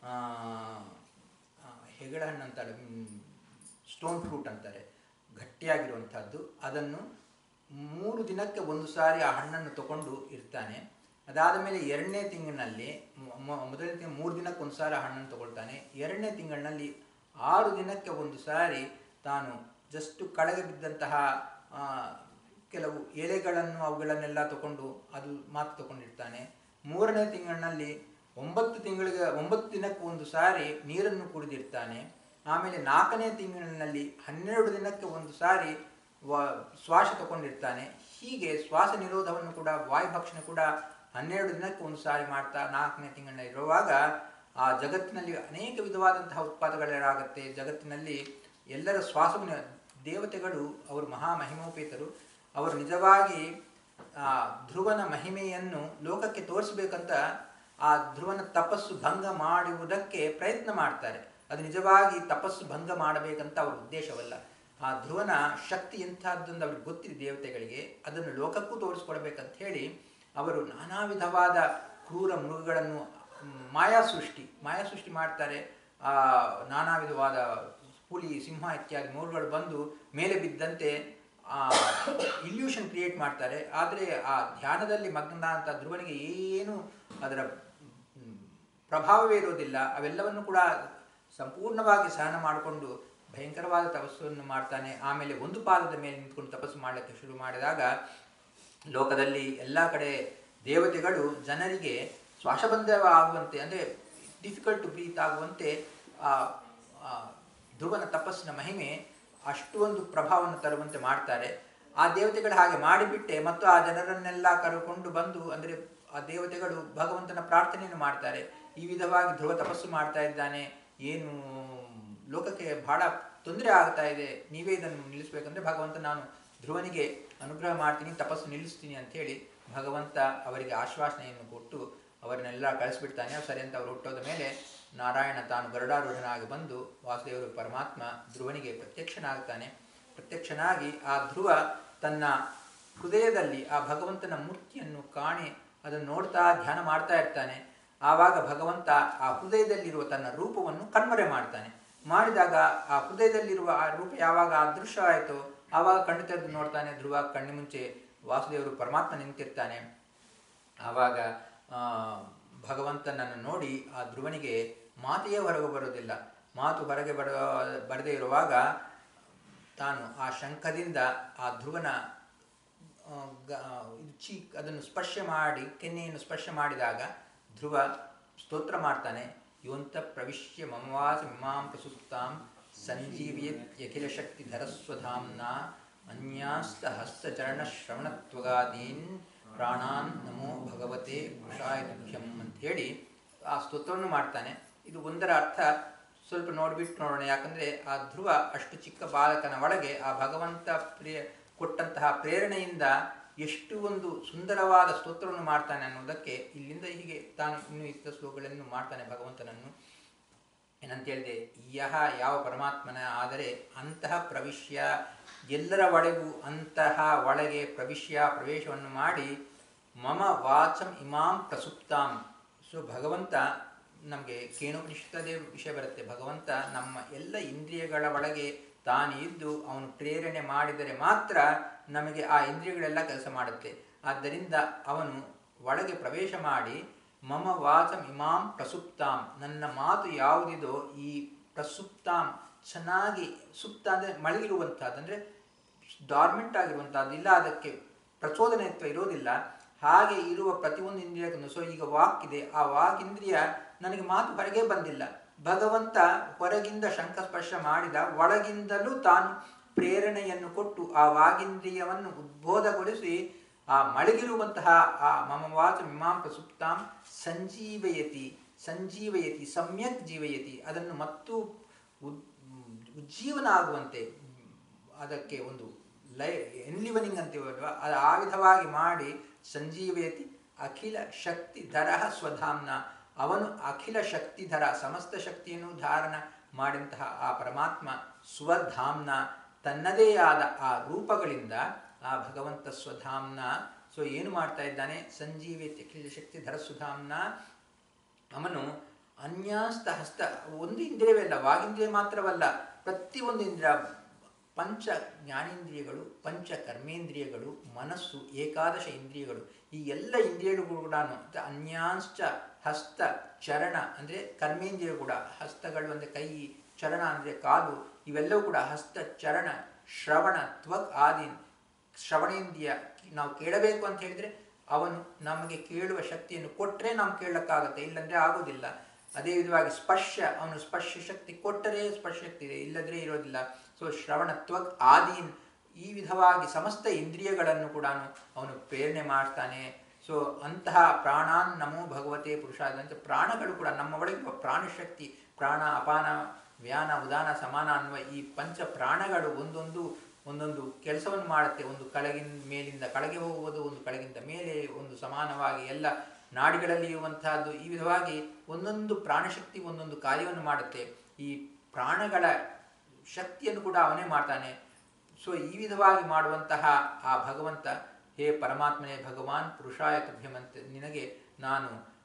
ಹೆಗಡ ಹಣ್ಣು ಅಂತಾರೆ ಸ್ಟೋನ್ ಫ್ರೂಟ್ ಅಂತಾರೆ ಗಟ್ಟಿಯಾಗಿರುವಂಥದ್ದು ಅದನ್ನು ಮೂರು ದಿನಕ್ಕೆ ಒಂದು ಸಾರಿ ಆ ಹಣ್ಣನ್ನು ತಗೊಂಡು ಇರ್ತಾನೆ ಅದಾದ ಮೇಲೆ ಎರಡನೇ ತಿಂಗಳಿನಲ್ಲಿ ಮೊ- ಮೊ- ಮೊದಲನೇ ತಿಂಗಳು ಮೂರು ದಿನಕ್ಕೆ ಒಂದು ಸಾರಿ ಆ ಹಣ್ಣನ್ನು ತಗೊಳ್ತಾನೆ ಎರಡನೇ ತಿಂಗಳಿನಲ್ಲಿ ಆರು ದಿನಕ್ಕೆ ಒಂದು ಸಾರಿ ತಾನು ಜಸ್ಟ್ ಕಳೆಗೆ ಬಿದ್ದಂತಹ ಆ, ಕೆಲವು ಎಲೆಗಳನ್ನು ಅವುಗಳನ್ನೆಲ್ಲ ತಗೊಂಡು ಅದು ಮಾತು ತಗೊಂಡಿರ್ತಾನೆ ಮೂರನೇ ತಿಂಗಳಿನಲ್ಲಿ ಒಂಬತ್ತು ತಿಂಗಳಿಗೆ ಒಂಬತ್ತು ದಿನಕ್ಕೆ ಒಂದು ಸಾರಿ ನೀರನ್ನು ಕುಡಿದಿರ್ತಾನೆ ಆಮೇಲೆ ನಾಲ್ಕನೇ ತಿಂಗಳಿನಲ್ಲಿ ಹನ್ನೆರಡು ದಿನಕ್ಕೆ ಒಂದು ಸಾರಿ ವ ಶ್ವಾಸ ತಗೊಂಡಿರ್ತಾನೆ ಹೀಗೆ ಶ್ವಾಸ ನಿರೋಧವನ್ನು ಕೂಡ ವಾಯುಭಕ್ಷಣೆ ಕೂಡ ಹನ್ನೆರಡು ದಿನಕ್ಕೆ ಒಂದು ಸಾರಿ ಮಾಡ್ತಾ ನಾಲ್ಕನೇ ತಿಂಗಳಿನಲ್ಲಿ ಇರುವಾಗ ಆ ಜಗತ್ತಿನಲ್ಲಿ ಅನೇಕ ವಿಧವಾದಂತಹ ಉತ್ಪಾದಗಳಾಗುತ್ತೆ ಜಗತ್ತಿನಲ್ಲಿ ಎಲ್ಲರ ಶ್ವಾಸವನ್ನು ದೇವತೆಗಳು ಅವರು ಮಹಾಮಹಿಮೋಪೇತರು ಅವರು ನಿಜವಾಗಿ ಆ ಧ್ರುವನ ಮಹಿಮೆಯನ್ನು ಲೋಕಕ್ಕೆ ತೋರಿಸಬೇಕಂತ ಆ ಧ್ರುವನ ತಪಸ್ಸು ಭಂಗ ಮಾಡುವುದಕ್ಕೆ ಪ್ರಯತ್ನ ಮಾಡ್ತಾರೆ ಅದು ನಿಜವಾಗಿ ತಪಸ್ಸು ಭಂಗ ಮಾಡಬೇಕಂತ ಅವ್ರ ಉದ್ದೇಶವಲ್ಲ ಆ ಧ್ರುವನ ಶಕ್ತಿ ಎಂಥದ್ದೊಂದು ಅವ್ರಿಗೆ ಗೊತ್ತಿದೆ ದೇವತೆಗಳಿಗೆ ಅದನ್ನು ಲೋಕಕ್ಕೂ ತೋರಿಸ್ಕೊಡ್ಬೇಕಂತ ಹೇಳಿ ಅವರು ನಾನಾ ವಿಧವಾದ ಕ್ರೂರ ಮೃಗಗಳನ್ನು ಮ್, ಮಾಯಾ ಸೃಷ್ಟಿ ಮಾಯಾ ಸೃಷ್ಟಿ ಮಾಡ್ತಾರೆ ಆ ನಾನಾ ವಿಧವಾದ ಹುಲಿ ಸಿಂಹ ಇತ್ಯಾದಿ ಮೃಗಗಳು ಬಂದು ಮೇಲೆ ಬಿದ್ದಂತೆ ಇಲ್ಯೂಷನ್ ಕ್ರಿಯೇಟ್ ಮಾಡ್ತಾರೆ ಆದರೆ ಆ ಧ್ಯಾನದಲ್ಲಿ ಮಗ್ನಾದಂಥ ಧ್ರುವನಿಗೆ ಏನು ಅದರ ಮ್, ಪ್ರಭಾವವೇ ಇರೋದಿಲ್ಲ ಅವೆಲ್ಲವನ್ನು ಕೂಡ ಸಂಪೂರ್ಣವಾಗಿ ಸಹನ ಮಾಡಿಕೊಂಡು ಭಯಂಕರವಾದ ತಪಸ್ಸನ್ನು ಮಾಡ್ತಾನೆ ಆಮೇಲೆ ಒಂದು ಪಾದದ ಮೇಲೆ ನಿಂತ್ಕೊಂಡು ತಪಸ್ಸು ಮಾಡಲಿಕ್ಕೆ ಶುರು ಮಾಡಿದಾಗ ಲೋಕದಲ್ಲಿ ಎಲ್ಲ ಕಡೆ ದೇವತೆಗಳು ಜನರಿಗೆ ಶ್ವಾಸಬಂಧವ ಆಗುವಂತೆ ಅಂದರೆ ಡಿಫಿಕಲ್ಟ್ ಟು ಬ್ರೀತ್ ಆಗುವಂತೆ ಆ ಆ ಧ್ರುವನ ತಪಸ್ಸಿನ ಮಹಿಮೆ ಅಷ್ಟು ಒಂದು ಪ್ರಭಾವವನ್ನು ತರುವಂತೆ ಮಾಡ್ತಾರೆ ಆ ದೇವತೆಗಳು ಹಾಗೆ ಮಾಡಿಬಿಟ್ಟೆ ಮತ್ತು ಆ ಜನರನ್ನೆಲ್ಲ ಕರೆದುಕೊಂಡು ಬಂದು ಅಂದರೆ ಆ ದೇವತೆಗಳು ಭಗವಂತನ ಪ್ರಾರ್ಥನೆಯನ್ನು ಮಾಡ್ತಾರೆ ಈ ವಿಧವಾಗಿ ಧ್ರುವ ತಪಸ್ಸು ಮಾಡ್ತಾ ಇದ್ದಾನೆ ಏನು ಲೋಕಕ್ಕೆ ಬಹಳ ತೊಂದರೆ ಆಗ್ತಾ ಇದೆ ನೀವೇ ಇದನ್ನು ನಿಲ್ಲಿಸಬೇಕಂದ್ರೆ ಭಗವಂತ ನಾನು ಧ್ರುವನಿಗೆ ಅನುಗ್ರಹ ಮಾಡ್ತೀನಿ ತಪಸ್ಸು ನಿಲ್ಲಿಸ್ತೀನಿ ಅಂತ ಹೇಳಿ ಭಗವಂತ ಅವರಿಗೆ ಆಶ್ವಾಸನೆಯನ್ನು ಕೊಟ್ಟು ಅವರನ್ನೆಲ್ಲ ಕಳಿಸ್ಬಿಡ್ತಾನೆ ಸರಿ ಅಂತ ಅವರು ಹುಟ್ಟೋದ ಮೇಲೆ ನಾರಾಯಣ ತಾನು ಗರುಡಾರೂಢನಾಗಿ ಬಂದು ವಾಸುದೇವರು ಪರಮಾತ್ಮ ಧ್ರುವನಿಗೆ ಪ್ರತ್ಯಕ್ಷನಾಗ್ತಾನೆ ಪ್ರತ್ಯಕ್ಷನಾಗಿ ಆ ಧ್ರುವ ತನ್ನ ಹೃದಯದಲ್ಲಿ ಆ ಭಗವಂತನ ಮೂರ್ತಿಯನ್ನು ಕಾಣಿ ಅದನ್ನು ನೋಡ್ತಾ ಧ್ಯಾನ ಮಾಡ್ತಾ ಇರ್ತಾನೆ ಆವಾಗ ಭಗವಂತ ಆ ಹೃದಯದಲ್ಲಿರುವ ತನ್ನ ರೂಪವನ್ನು ಕಣ್ಮರೆ ಮಾಡ್ತಾನೆ ಮಾಡಿದಾಗ ಆ ಹೃದಯದಲ್ಲಿರುವ ಆ ರೂಪ ಯಾವಾಗ ಅದೃಶ್ಯ ಆಯಿತು ಆವಾಗ ಕಣ್ಣು ತೆರೆದು ನೋಡ್ತಾನೆ ಧ್ರುವ ಕಣ್ಣು ಮುಂಚೆ ವಾಸುದೇವರು ಪರಮಾತ್ಮ ನಿಂತಿರ್ತಾನೆ ಆವಾಗ ಆ, ಭಗವಂತನನ್ನು ನೋಡಿ ಆ ಧ್ರುವನಿಗೆ ಮಾತೆಯೇ ಹೊರಗೆ ಬರೋದಿಲ್ಲ ಮಾತು ಹೊರಗೆ ಬರ ಬರದೇ ಇರುವಾಗ ತಾನು ಆ ಶಂಖದಿಂದ ಆ ಧ್ರುವನ ಆ, ಗ- ಇದು ಚೀಕ್ ಅದನ್ನು ಸ್ಪರ್ಶ ಮಾಡಿ ಕೆನ್ನೆಯನ್ನು ಸ್ಪರ್ಶ ಮಾಡಿದಾಗ ಧ್ರುವ ಸ್ತೋತ್ರ ಮಾಡ್ತಾನೆ ಯೋಂತ ಪ್ರವಿಶ್ಯ ಮಮವಾಸ ಮಿಮಾಂ ಪ್ರಸುಪ್ತಾಂ ಸಂಜೀವಿಯಖಿಲ ಶಕ್ತಿ ಧರಸ್ವಧಾಂನ ಅನ್ಯಾಸ್ತ ಹಸ್ತಚರಣ ಶ್ರವಣತ್ವಗಾದೀನ್ ಪ್ರಾಣಾನ್ ನಮೋ ಭಗವತೆ ವೃಷಾಯ ತುಭ್ಯಂ ಅಂತ ಹೇಳಿ ಆ ಸ್ತೋತ್ರವನ್ನು ಮಾಡ್ತಾನೆ ಇದು ಒಂದರ ಅರ್ಥ ಸ್ವಲ್ಪ ನೋಡ್ಬಿಟ್ಟು ನೋಡೋಣ ಯಾಕಂದ್ರೆ ಆ ಧ್ರುವ ಅಷ್ಟು ಚಿಕ್ಕ ಬಾಲಕನ ಒಳಗೆ ಆ ಭಗವಂತ ಪ್ರಿಯ ಕೊಟ್ಟಂತಹ ಪ್ರೇರಣೆಯಿಂದ ಎಷ್ಟು ಒಂದು ಸುಂದರವಾದ ಸ್ತೋತ್ರವನ್ನು ಮಾಡ್ತಾನೆ ಅನ್ನೋದಕ್ಕೆ ಇಲ್ಲಿಂದ ಹೀಗೆ ತಾನು ಇನ್ನೂ ಇತ್ತ ಶ್ಲೋಕಗಳನ್ನು ಮಾಡ್ತಾನೆ ಭಗವಂತನನ್ನು ಏನಂತ ಹೇಳಿದೆ ಯಹ ಯಾವ ಪರಮಾತ್ಮನ ಆದರೆ ಅಂತಹ ಪ್ರವಿಶ್ಯ ಎಲ್ಲರ ಒಳಗೂ ಅಂತಹ ಒಳಗೆ ಪ್ರವಿಶ್ಯ ಪ್ರವೇಶವನ್ನು ಮಾಡಿ ಮಮ ವಾಚಂ ಇಮಾಂ ಪ್ರಸುಪ್ತಾಂ ಸೊ ಭಗವಂತ ನಮಗೆ ಕೇಣೋಪನಿಷತ್ತದೇ ವಿಷಯ ಬರುತ್ತೆ ಭಗವಂತ ನಮ್ಮ ಎಲ್ಲ ಇಂದ್ರಿಯಗಳ ಒಳಗೆ ತಾನು ಇದ್ದು ಅವನು ಪ್ರೇರಣೆ ಮಾಡಿದರೆ ಮಾತ್ರ ನಮಗೆ ಆ ಇಂದ್ರಿಯಗಳೆಲ್ಲ ಕೆಲಸ ಮಾಡುತ್ತೆ ಆದ್ದರಿಂದ ಅವನು ಒಳಗೆ ಪ್ರವೇಶ ಮಾಡಿ ಮಮ ವಾಚಂ ಇಮಾಂ ಪ್ರಸುಪ್ತಾಂ ನನ್ನ ಮಾತು ಯಾವುದಿದೋ ಈ ಪ್ರಸುಪ್ತಾಂ ಚೆನ್ನಾಗಿ ಸುಪ್ತ ಅಂದರೆ ಮಳಗಿರುವಂಥದ್ದು ಅಂದರೆ ಡಾರ್ಮೆಂಟ್ ಆಗಿರುವಂಥದ್ದು ಇಲ್ಲ ಅದಕ್ಕೆ ಪ್ರಚೋದನೆತ್ವ ಇರೋದಿಲ್ಲ ಹಾಗೆ ಇರುವ ಪ್ರತಿಯೊಂದು ಇಂದ್ರಿಯಕ್ಕೂ ಸೊ ಈಗ ವಾಕ್ ಇದೆ ಆ ವಾಕ್ ಇಂದ್ರಿಯ ನನಗೆ ಮಾತು ಹೊರಗೆ ಬಂದಿಲ್ಲ ಭಗವಂತ ಹೊರಗಿಂದ ಶಂಖಸ್ಪರ್ಶ ಮಾಡಿದ ಒಳಗಿಂದಲೂ ತಾನು ಪ್ರೇರಣೆಯನ್ನು ಕೊಟ್ಟು ಆ ವಾಗೀಂದ್ರಿಯವನ್ನು ಉದ್ಬೋಧಗೊಳಿಸಿ ಆ ಮಳಗಿರುವಂತಹ ಆ ಮಮ ವಾಚ ಮಿಮಾಂ ಪ್ರಸುಪ್ತಾಂ ಸಂಜೀವಯತಿ ಸಂಜೀವಯತಿ ಸಮ್ಯಕ್ ಜೀವಯತಿ ಅದನ್ನು ಮತ್ತು ಉದ್- ಉಜ್ಜೀವನ ಆಗುವಂತೆ ಅದಕ್ಕೆ ಒಂದು ಲೈ ಎನ್ಲಿವನಿಂಗ್ ಅಂತೀವಲ್ವ ಅದು ಆ ವಿಧವಾಗಿ ಮಾಡಿ ಸಂಜೀವಯತಿ ಅಖಿಲ ಶಕ್ತಿಧರ ಸ್ವಧಾಮ್ನ ಅವನು ಅಖಿಲ ಶಕ್ತಿಧರ ಸಮಸ್ತ ಶಕ್ತಿಯನ್ನು ಧಾರಣ ಮಾಡಿದಂತಹ ಆ ಪರಮಾತ್ಮ ಸ್ವಧಾಮ್ನ ತನ್ನದೇ ಆದ ಆ ರೂಪಗಳಿಂದ ಆ ಭಗವಂತ ಸ್ವಧಾಮ್ನ ಸೊ ಏನು ಮಾಡ್ತಾ ಇದ್ದಾನೆ ಸಂಜೀವಯತಿ ಅಖಿಲ ಶಕ್ತಿಧರ ಸುಧಾಮ್ನ ಅವನು ಅನ್ಯಾಸ್ತ ಹಸ್ತ ಒಂದು ಇಂದ್ರಿಯವೇ ಅಲ್ಲ ವಾಗಿಂದ್ರಿಯ ಮಾತ್ರವಲ್ಲ ಪ್ರತಿಯೊಂದು ಇಂದ್ರಿಯ ಪಂಚ ಜ್ಞಾನೇಂದ್ರಿಯಗಳು ಪಂಚ ಕರ್ಮೇಂದ್ರಿಯಗಳು ಮನಸ್ಸು ಏಕಾದಶ ಇಂದ್ರಿಯಗಳು ಈ ಎಲ್ಲ ಇಂದ್ರಿಯಗಳು ಕೂಡ ಅನ್ಯಾಂಶ್ಚ ಹಸ್ತ ಚರಣ ಅಂದರೆ ಕರ್ಮೇಂದ್ರಿಯ ಕೂಡ ಹಸ್ತಗಳು ಅಂದರೆ ಕೈ ಚರಣ ಅಂದರೆ ಕಾಲು ಇವೆಲ್ಲವೂ ಕೂಡ ಹಸ್ತ ಚರಣ ಶ್ರವಣ ತ್ವಕ್ ಆದಿ ಶ್ರವಣೇಂದ್ರಿಯ ನಾವು ಕೇಳಬೇಕು ಅಂತ ಹೇಳಿದ್ರೆ ಅವನು ನಮಗೆ ಕೇಳುವ ಶಕ್ತಿಯನ್ನು ಕೊಟ್ಟರೆ ನಾವು ಕೇಳಕ್ಕಾಗತ್ತೆ ಇಲ್ಲಂದ್ರೆ ಆಗೋದಿಲ್ಲ ಅದೇ ವಿಧವಾಗಿ ಸ್ಪರ್ಶ ಅವನು ಸ್ಪರ್ಶ ಶಕ್ತಿ ಕೊಟ್ಟರೆ ಸ್ಪರ್ಶ ಶಕ್ತಿ ಇದೆ ಇಲ್ಲದ್ರೆ ಇರೋದಿಲ್ಲ ಸೊ ಶ್ರವಣತ್ವ ಆದೀನ್ ಈ ವಿಧವಾಗಿ ಸಮಸ್ತ ಇಂದ್ರಿಯಗಳನ್ನು ಕೂಡ ಅವನು ಪ್ರೇರಣೆ ಮಾಡ್ತಾನೆ ಸೊ ಅಂತಹ ಪ್ರಾಣಾನ್ ನಮೋ ಭಗವತೆ ಪುರುಷಾದಂತೆ ಪ್ರಾಣಗಳು ಕೂಡ ನಮ್ಮ ಒಳಗಿರುವ ಪ್ರಾಣಶಕ್ತಿ ಪ್ರಾಣ ಅಪಾನ ವ್ಯಾನ ಉದಾನ ಸಮಾನ ಅನ್ನುವ ಈ ಪಂಚ ಪ್ರಾಣಗಳು ಒಂದೊಂದು ಒಂದೊಂದು ಕೆಲಸವನ್ನು ಮಾಡುತ್ತೆ ಒಂದು ಕೆಳಗಿನ ಮೇಲಿಂದ ಕೆಳಗೆ ಹೋಗುವುದು ಒಂದು ಕೆಳಗಿಂದ ಮೇಲೆ ಒಂದು ಸಮಾನವಾಗಿ ಎಲ್ಲ ನಾಡಿಗಳಲ್ಲಿ ಇರುವಂತಹದ್ದು ಈ ವಿಧವಾಗಿ ಒಂದೊಂದು ಪ್ರಾಣಶಕ್ತಿ ಒಂದೊಂದು ಕಾರ್ಯವನ್ನು ಮಾಡುತ್ತೆ ಈ ಪ್ರಾಣಗಳ ಶಕ್ತಿಯನ್ನು ಕೂಡ ಅವನೇ ಮಾಡ್ತಾನೆ ಸೊ ಈ ವಿಧವಾಗಿ ಮಾಡುವಂತಹ ಆ ಭಗವಂತ ಹೇ ಪರಮಾತ್ಮನೇ ಭಗವಾನ್ ಪುರುಷಾಯ ತುಭ್ಯಮಂತೆ ನಿನಗೆ ನಾನು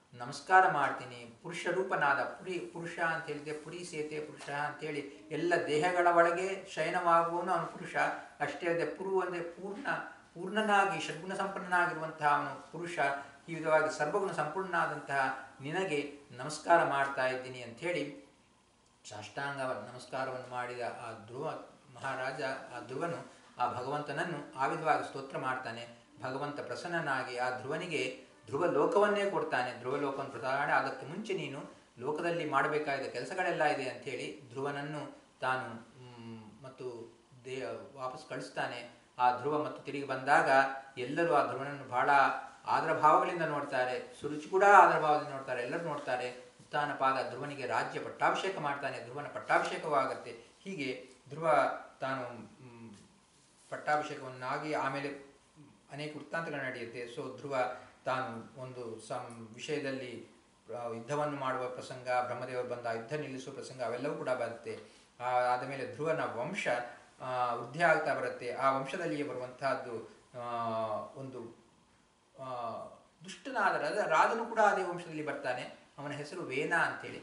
ನಮಸ್ಕಾರ ಮಾಡ್ತೀನಿ ಪುರುಷ ರೂಪನಾದ ಪುರಿ ಪುರುಷ ಅಂತ ಹೇಳಿದ್ರೆ ಪುರಿ ಸೇತೆ ಪುರುಷ ಅಂತೇಳಿ ಎಲ್ಲ ದೇಹಗಳ ಒಳಗೆ ಶಯನವಾಗುವವನು ಅವನು ಪುರುಷ ಅಷ್ಟೇ ಅಲ್ಲದೆ ಪುರು ಅಂದರೆ ಪೂರ್ಣ ಪೂರ್ಣನಾಗಿ ಷಡ್ಗುಣ ಸಂಪನ್ನನಾಗಿರುವಂತಹ ಅವನು ಪುರುಷ ಈ ವಿಧವಾಗಿ ಸರ್ವಗುಣ ಸಂಪೂರ್ಣನಾದಂತಹ ನಿನಗೆ ನಮಸ್ಕಾರ ಮಾಡ್ತಾ ಇದ್ದೀನಿ ಅಂಥೇಳಿ ಸಾಷ್ಟಾಂಗ ನಮಸ್ಕಾರವನ್ನು ಮಾಡಿದ ಆ ಧ್ರುವ ಮಹಾರಾಜ ಆ ಧ್ರುವನು ಆ ಭಗವಂತನನ್ನು ಆ ವಿಧವಾಗಿ ಸ್ತೋತ್ರ ಮಾಡ್ತಾನೆ ಭಗವಂತ ಪ್ರಸನ್ನನಾಗಿ ಆ ಧ್ರುವನಿಗೆ ಧ್ರುವ ಲೋಕವನ್ನೇ ಕೊಡ್ತಾನೆ ಧ್ರುವ ಲೋಕವನ್ನು ಪ್ರಧಾನ ಅದಕ್ಕೆ ಮುಂಚೆ ನೀನು ಲೋಕದಲ್ಲಿ ಮಾಡಬೇಕಾದ ಕೆಲಸಗಳೆಲ್ಲ ಇದೆ ಅಂಥೇಳಿ ಧ್ರುವನನ್ನು ತಾನು ಮ್, ಮತ್ತು ದೇ ವಾಪಸ್ ಕಳಿಸ್ತಾನೆ ಆ ಧ್ರುವ ಮತ್ತು ತಿರುಗಿ ಬಂದಾಗ ಎಲ್ಲರೂ ಆ ಧ್ರುವನನ್ನು ಬಹಳ ಆದರ ಭಾವಗಳಿಂದ ನೋಡ್ತಾರೆ ಸುರುಚಿ ಕೂಡ ಆದರ ಭಾವದಿಂದ ನೋಡ್ತಾರೆ ಎಲ್ಲರೂ ನೋಡ್ತಾರೆ ಉತ್ಥಾನ ಪಾದ ಧ್ರುವನಿಗೆ ರಾಜ್ಯ ಪಟ್ಟಾಭಿಷೇಕ ಮಾಡ್ತಾನೆ ಧ್ರುವನ ಪಟ್ಟಾಭಿಷೇಕವಾಗತ್ತೆ ಹೀಗೆ ಧ್ರುವ ತಾನು ಮ್, ಪಟ್ಟಾಭಿಷೇಕವನ್ನಾಗಿ ಆಮೇಲೆ ಅನೇಕ ವೃತ್ತಾಂತಗಳು ನಡೆಯುತ್ತೆ ಸೊ ಧ್ರುವ ತಾನು ಒಂದು ಸಂ ವಿಷಯದಲ್ಲಿ ಆ, ಯುದ್ಧವನ್ನು ಮಾಡುವ ಪ್ರಸಂಗ ಬ್ರಹ್ಮದೇವರು ಬಂದ ಆ ಯುದ್ಧ ನಿಲ್ಲಿಸುವ ಪ್ರಸಂಗ ಅವೆಲ್ಲವೂ ಕೂಡ ಬರುತ್ತೆ ಆ, ಆದ ಮೇಲೆ ಧ್ರುವನ ವಂಶ ಆ, ವೃದ್ಧಿ ಆಗ್ತಾ ಬರುತ್ತೆ ಆ ವಂಶದಲ್ಲಿಯೇ ಬರುವಂತಹದ್ದು ಆ, ಒಂದು ಆ, ದುಷ್ಟನಾದ ರಾಜ ರಾಜನು ಕೂಡ ಅದೇ ವಂಶದಲ್ಲಿ ಬರ್ತಾನೆ ಅವನ ಹೆಸರು ವೇನ ಅಂತೇಳಿ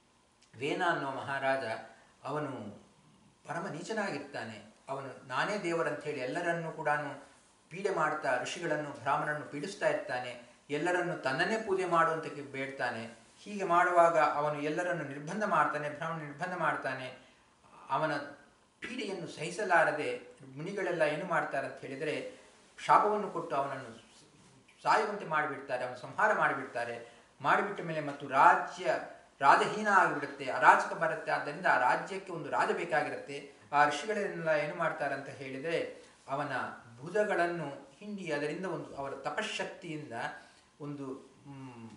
ವೇನ ಅನ್ನೋ ಮಹಾರಾಜ ಅವನು ಪರಮ ನೀಚನಾಗಿರ್ತಾನೆ ಅವನು ನಾನೇ ದೇವರಂಥೇಳಿ ಎಲ್ಲರನ್ನೂ ಕೂಡ ಪೀಡೆ ಮಾಡ್ತಾ ಋಷಿಗಳನ್ನು ಬ್ರಾಹ್ಮಣರನ್ನು ಪೀಡಿಸ್ತಾ ಇರ್ತಾನೆ ಎಲ್ಲರನ್ನು ತನ್ನನ್ನೇ ಪೂಜೆ ಮಾಡುವಂತ ಬೇಡ್ತಾನೆ ಹೀಗೆ ಮಾಡುವಾಗ ಅವನು ಎಲ್ಲರನ್ನು ನಿರ್ಬಂಧ ಮಾಡ್ತಾನೆ ಬ್ರಾಹ್ಮಣ ನಿರ್ಬಂಧ ಮಾಡ್ತಾನೆ ಅವನ ಪೀಡೆಯನ್ನು ಸಹಿಸಲಾರದೆ ಮುನಿಗಳೆಲ್ಲ ಏನು ಮಾಡ್ತಾರೆ ಅಂತ ಹೇಳಿದರೆ ಶಾಪವನ್ನು ಕೊಟ್ಟು ಅವನನ್ನು ಸಾಯುವಂತೆ ಮಾಡಿಬಿಡ್ತಾರೆ ಅವನು ಸಂಹಾರ ಮಾಡಿಬಿಡ್ತಾರೆ ಮಾಡಿಬಿಟ್ಟ ಮೇಲೆ ಮತ್ತು ರಾಜ್ಯ ರಾಜಹೀನ ಆಗಿಬಿಡುತ್ತೆ ಅರಾಜಕ ಬರುತ್ತೆ ಆದ್ದರಿಂದ ಆ ರಾಜ್ಯಕ್ಕೆ ಒಂದು ರಾಜ ಬೇಕಾಗಿರುತ್ತೆ ಆ ಋಷಿಗಳೆಲ್ಲ ಏನು ಮಾಡ್ತಾರೆ ಅಂತ ಹೇಳಿದರೆ ಅವನ ಭುಜಗಳನ್ನು ಹಿಂಡಿ ಅದರಿಂದ ಒಂದು ಅವರ ತಪಶಕ್ತಿಯಿಂದ ಒಂದು ಮ್,